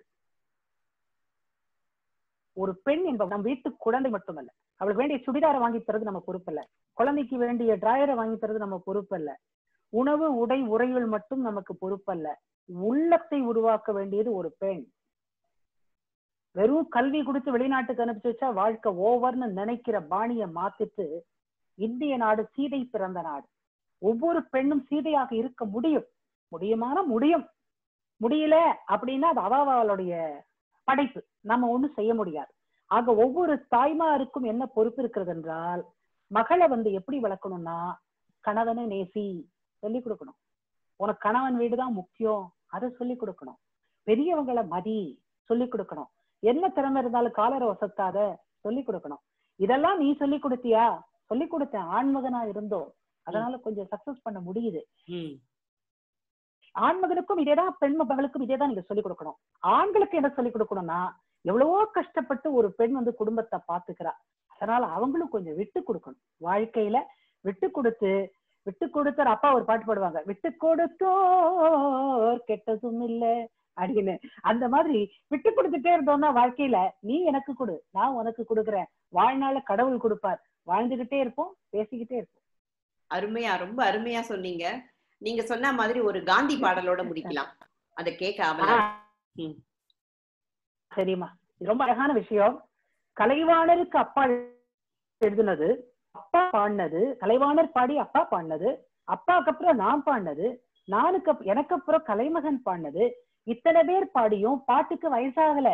ஒரு பெண் என்பவள் நம் வீட்டு குழந்தை மட்டுமல்ல அவளுக்கு வேண்டிய சுடிதாரை வாங்கி தரது நம்ம பொறுப்பல்ல குழந்தைக்கு வேண்டிய டிராயரை வாங்கி தரது நம்ம பொறுப்பல்ல உணவு உடை உறைகள் மட்டும் நமக்கு பொறுப்பல்ல உள்ளத்தை உருவாக்க வேண்டியது ஒரு பெண் வெறும் கல்வி கொடுத்து வெளிநாட்டுக்கு அனுப்பிச்சு வச்சா வாழ்க்கை ஓவர்னு நினைக்கிற பாணிய மாத்திட்டு இந்திய நாடு சீதை பிறந்த நாடு ஒவ்வொரு பெண்ணும் சீதையாக இருக்க முடியும் முடியுமான முடியும் முடியல அப்படின்னா அது அவ அவளுடைய படைப்பு நம்ம ஒண்ணும் செய்ய முடியாது ஆக ஒவ்வொரு தாய்மாருக்கும் என்ன பொறுப்பு இருக்கிறது என்றால் மகளை வந்து எப்படி வளர்க்கணும்னா கணவனை நேசி சொல்லி கொடுக்கணும் உனக்கு கணவன் வீடுதான் முக்கியம் அதை சொல்லி கொடுக்கணும் பெரியவங்களை மதி சொல்லி கொடுக்கணும் என்ன திறமை இருந்தாலும் காலரை வசத்தாத சொல்லி கொடுக்கணும் இதெல்லாம் நீ சொல்லி கொடுத்தியா சொல்லி கொடுத்தேன் ஆண்மகனா இருந்தோம் அதனால கொஞ்சம் சக்சஸ் பண்ண முடியுது ம், ஆண்மகனுக்கும் இதேதான் பெண் மகளுக்கும் இதேதான் நீங்க சொல்லிக் கொடுக்கணும் ஆண்களுக்கு என்ன சொல்லிக் கொடுக்கணும்னா எவ்வளவோ கஷ்டப்பட்டு ஒரு பெண் வந்து குடும்பத்தை பாத்துக்கிறா அதனால அவங்களும் கொஞ்சம் விட்டு கொடுக்கணும் வாழ்க்கையில விட்டு கொடுத்து விட்டு கொடுத்தார் அப்பா ஒரு பாட்டு பாடுவாங்க விட்டு கொடுத்தோர் கெட்டதும் இல்ல அப்படின்னு அந்த மாதிரி விட்டு கொடுத்துட்டே இருந்தோம்னா வாழ்க்கையில நீ எனக்கு கொடு நான் உனக்கு கொடுக்குறேன் வாழ்நாள கடவுள் கொடுப்பார் வாழ்ந்துகிட்டே இருப்போம் பேசிக்கிட்டே இருப்போம் அருமையா ரொம்ப அருமையா சொன்னீங்க நீங்க சொன்ன மாதிரி ஒரு காந்தி பாடலோட முடிக்கலாம் அதை கேட்க ஆவலா ஆ. ம். சரிம்மா இது ரொம்ப அழகான விஷயம் கலைவாணருக்கு அப்பா எழுதுனது அப்பா பாடினது கலைவாணர் பாடி அப்பா பாடினது அப்பாவுக்கு அப்புறம் நான் பாடினது நானுக்கு அப்- எனக்கு அப்புறம் கலைமகன் பாடினது இத்தனை பேர் பாடியும் பாட்டுக்கு வயசாகல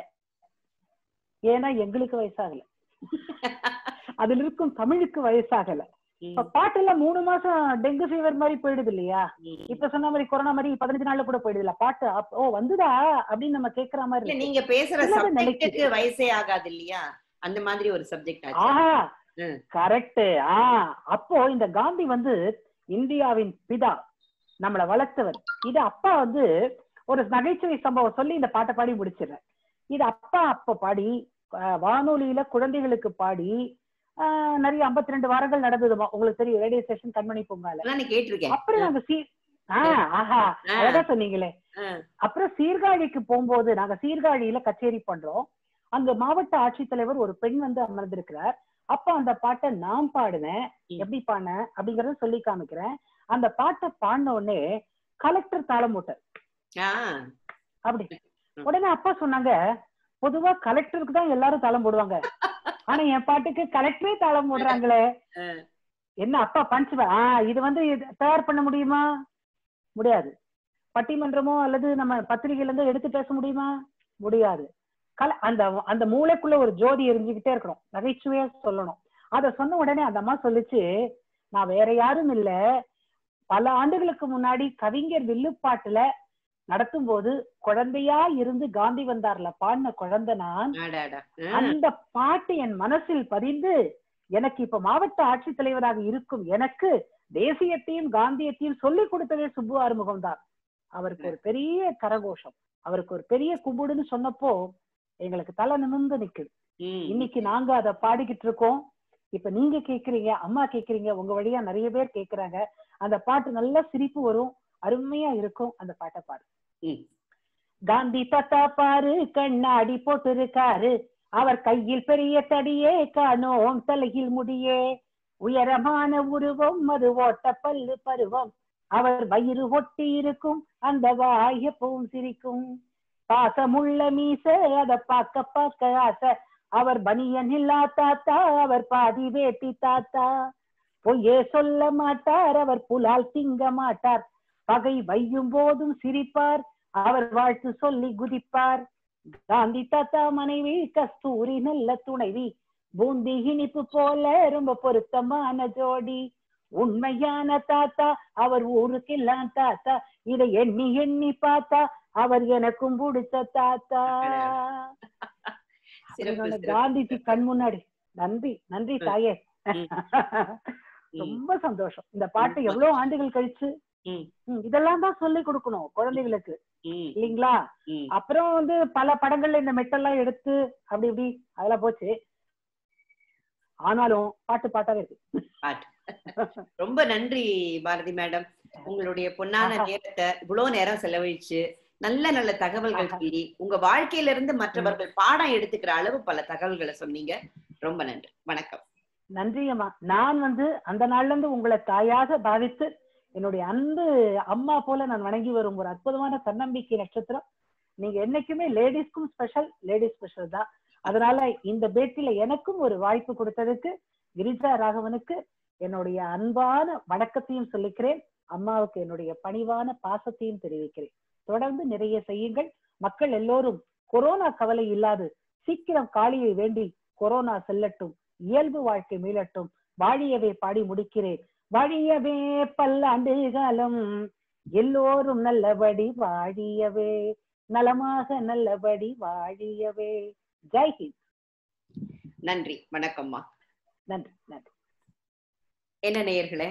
ஏன்னா எங்களுக்கு வயசாகல அதுல இருக்கும் தமிழுக்கு வயசாகல இப்ப பாட்டுல மூணு மாசம் டெங்கு ஃபீவர் மாதிரி போயிடுது இல்லையா ம். இப்ப சொன்ன மாதிரி கொரோனா மாதிரி பதினஞ்சு நாள்ல கூட போயிடுது இல்ல பாட்டு அப்ப- ஓ வந்துதா அப்படின்னு நம்ம கேக்குற மாதிரி இல்ல இருக்கு. நீங்க பேசுற சிலது சப்ஜெக்ட்டுக்கு நிலைக்குது. வயசே ஆகாது இல்லையா அந்த மாதிரி ஒரு சப்ஜெக்ட் ஆச்சு ஆஹா ம். கரெக்ட் ஆ அப்போ இந்த காந்தி வந்து இந்தியாவின் பிதா நம்மள வளர்த்தவர் இது அப்பா வந்து ஒரு நகைச்சுவை சம்பவம் சொல்லி இந்த பாட்டை பாடி முடிச்சிடுறேன் இது அப்பா அப்ப பாடி அஹ், வானொலியில குழந்தைகளுக்கு பாடி அஹ், நிறைய 52 ரெண்டு வாரங்கள் நடந்ததுமா உங்களுக்கு தெரியும் ரேடியோ ஸ்டேஷன் கண்மணி பூங்கால அதான் நான் கேட்டிருக்கேன் அப்புறம் நாங்க சீ ஆ ஆஹா ஆ. அதான் சொன்னீங்களே ஆ. அப்புறம் சீர்காழிக்கு போகும்போது நாங்க சீர்காழியில கச்சேரி பண்றோம் அங்க மாவட்ட ஆட்சித்தலைவர் ஒரு பெண் வந்து அமர்ந்திருக்கிறார் அப்ப அந்த பாட்டை நான் பாடுனேன் ம். எப்படி பாடினேன் அப்படிங்கறத சொல்லி காமிக்கிறேன் அந்த பாட்டை பாடின உடனே கலெக்டர் தாளம் போட்டார் ஆ, அப்படி ம். உடனே அப்பா சொன்னாங்க பொதுவா கலெக்டருக்கு தான் எல்லாரும் தாளம் போடுவாங்க ஆனா என் பாட்டுக்கு கலெக்டரே தாளம் போடுறாங்களே ஆ. என்ன அப்பா பஞ்சுவா ஆ இது வந்து இது தயார் பண்ண முடியுமா முடியாது பட்டிமன்றமோ அல்லது நம்ம பத்திரிகையில இருந்து எடுத்து பேச முடியுமா முடியாது கல அந்த அந்த மூளைக்குள்ள ஒரு ஜோதி எரிஞ்சுக்கிட்டே இருக்கணும் நகைச்சுவையா சொல்லணும் அத சொன்ன உடனே அந்த அம்மா சொல்லுச்சு நான் வேற யாரும் இல்ல பல ஆண்டுகளுக்கு முன்னாடி கவிஞர் வில்லுப்பாட்டுல நடத்தும் போது குழந்தையா இருந்து காந்தி வந்தார்ல பாடின குழந்தை நான் அடாடா. ஆ, அந்த பாட்டு என் மனசில் பதிந்து எனக்கு இப்ப மாவட்ட ஆட்சித்தலைவராக இருக்கும் எனக்கு தேசியத்தையும் காந்தியத்தையும் சொல்லிக் கொடுத்ததே சுப்பு ஆறுமுகம் தான் அவருக்கு ஒரு பெரிய கரகோஷம் அவருக்கு ஒரு பெரிய கும்பிடுன்னு சொன்னப்போ எங்களுக்கு தலை நிமிர்ந்து நிக்குது ம். இன்னைக்கு நாங்க அதை பாடிக்கிட்டு இருக்கோம் இப்ப நீங்க கேக்குறீங்க அம்மா கேக்குறீங்க உங்க வழியா நிறைய பேர் கேக்குறாங்க அந்த பாட்டு நல்ல சிரிப்பு வரும் அருமையா இருக்கும் அந்த பாட்டை பாடு ம். காந்தி தாத்தா பாரு கண்ணாடி போட்டிருக்காரு அவர் கையில் பெரிய தடியே காணோம் தலையில் முடியே உயரமான உருவம் அது ஓட்ட பல்லு பருவம் அவர் வயிறு ஒட்டி இருக்கும் அந்த வாய பூம் சிரிக்கும் பாசமுள்ள மீச அத பார்க்க பார்க்க ஆசை அவர் பனியன் இல்லா தாத்தா அவர் பாதி வேட்டி தாத்தா பொய்யே சொல்ல மாட்டார் அவர் புலால் திங்க மாட்டார் பகை வையும் போதும் சிரிப்பார் அவர் வாழ்த்து சொல்லி குதிப்பார் காந்தி தாத்தா மனைவி கஸ்தூரி நல்ல துணைவி பூந்தி இனிப்பு போல ரொம்ப பொருத்தமான ஜோடி உண்மையான தாத்தா அவர் ஊருக்கெல்லாம் தாத்தா இதை எண்ணி எண்ணி பார்த்தா அவர் எனக்கும் பிடிச்ச தாத்தா சிறப்பு, அதனால சிறப்பு. காந்திஜி கண் முன்னாடி நன்றி நன்றி தாயே ம். ரொம்ப சந்தோஷம் இந்த பாட்டு எவ்வளவு ஆண்டுகள் கழிச்சு ம். ம், இதெல்லாம் தான் சொல்லி கொடுக்கணும் குழந்தைகளுக்கு ம், இல்லைங்களா ம். அப்புறம் வந்து பல படங்கள்ல இந்த மெட்டெல்லாம் எடுத்து அப்படி இப்படி அதெல்லாம் போச்சு ஆனாலும் பாட்டு பாட்டாவே இருக்கு பாட்டு. ரொம்ப நன்றி பாரதி மேடம் உங்களுடைய பொன்னான ஆஹா. நேரத்தை இவ்வளவு நேரம் செலவழிச்சு நல்ல நல்ல தகவல்கள் ஆஹா. சொல்லி உங்க வாழ்க்கையில இருந்து மற்றவர்கள் பாடம் எடுத்துக்கிற அளவு பல தகவல்களை சொன்னீங்க ரொம்ப நன்றி வணக்கம் நன்றி அம்மா நான் வந்து அந்த நாள்ல இருந்து உங்களை தாயாக பாவித்து என்னுடைய அன்பு அம்மா போல நான் வணங்கி வரும் ஒரு அற்புதமான தன்னம்பிக்கை நட்சத்திரம் நீங்க என்னைக்குமே லேடிஸ்க்கும் ஸ்பெஷல் லேடிஸ் ஸ்பெஷல் தான் அதனால இந்த பேட்டில எனக்கும் ஒரு வாய்ப்பு கொடுத்ததுக்கு கிரிஜா ராகவனுக்கு என்னுடைய அன்பான வணக்கத்தையும் சொல்லிக்கிறேன் அம்மாவுக்கு என்னுடைய பணிவான பாசத்தையும் தெரிவிக்கிறேன் தொடர்ந்து நிறைய செய்யுங்கள் மக்கள் எல்லோரும் கொரோனா கவலை இல்லாது சீக்கிரம் காளியை வேண்டி கொரோனா செல்லட்டும் இயல்பு வாழ்க்கை மீளட்டும் வாழியவே பாடி முடிக்கிறேன் வாழியவே பல்லாண்டு காலம் எல்லோரும் நல்லபடி வாழியவே நலமாக நல்லபடி வாழியவே ஜெய் ஹிந்த் நன்றி வணக்கம்மா நன்றி நன்றி என்ன நேயர்களே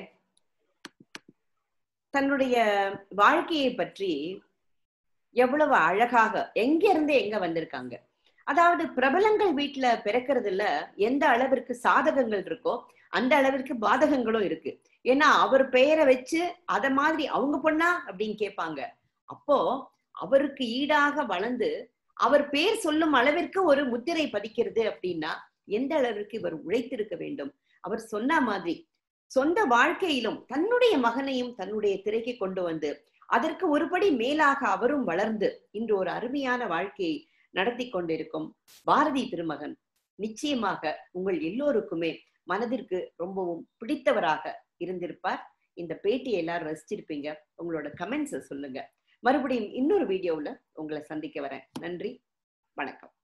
தன்னுடைய வாழ்க்கையை பற்றி எவ்வளவு அழகாக எங்க இருந்து எங்க வந்திருக்காங்க அதாவது பிரபலங்கள் வீட்டுல பிறக்கிறதுல எந்த அளவிற்கு சாதகங்கள் இருக்கோ அந்த அளவிற்கு பாதகங்களும் இருக்கு ஏன்னா அவர் பெயரை வச்சு அத மாதிரி அவங்க பொண்ணா அப்படின்னு கேட்பாங்க அப்போ அவருக்கு ஈடாக வளர்ந்து அவர் பேர் சொல்லும் அளவிற்கு ஒரு முத்திரை பதிக்கிறது அப்படின்னா எந்த அளவிற்கு இவர் உழைத்திருக்க வேண்டும் அவர் சொன்ன மாதிரி சொந்த வாழ்க்கையிலும் தன்னுடைய மகனையும் தன்னுடைய திரைக்கு கொண்டு வந்து அதற்கு ஒருபடி மேலாக அவரும் வளர்ந்து இன்று ஒரு அருமையான வாழ்க்கையை நடத்தி கொண்டிருக்கும் பாரதி திருமகன் நிச்சயமாக உங்கள் எல்லோருக்குமே மனதிற்கு ரொம்பவும் பிடித்தவராக இருந்திருப்பார் இந்த பேட்டியை எல்லாரும் ரசிச்சிருப்பீங்க உங்களோட கமெண்ட்ஸை சொல்லுங்க மறுபடியும் இன்னொரு வீடியோவுல உங்களை சந்திக்க வரேன் நன்றி வணக்கம்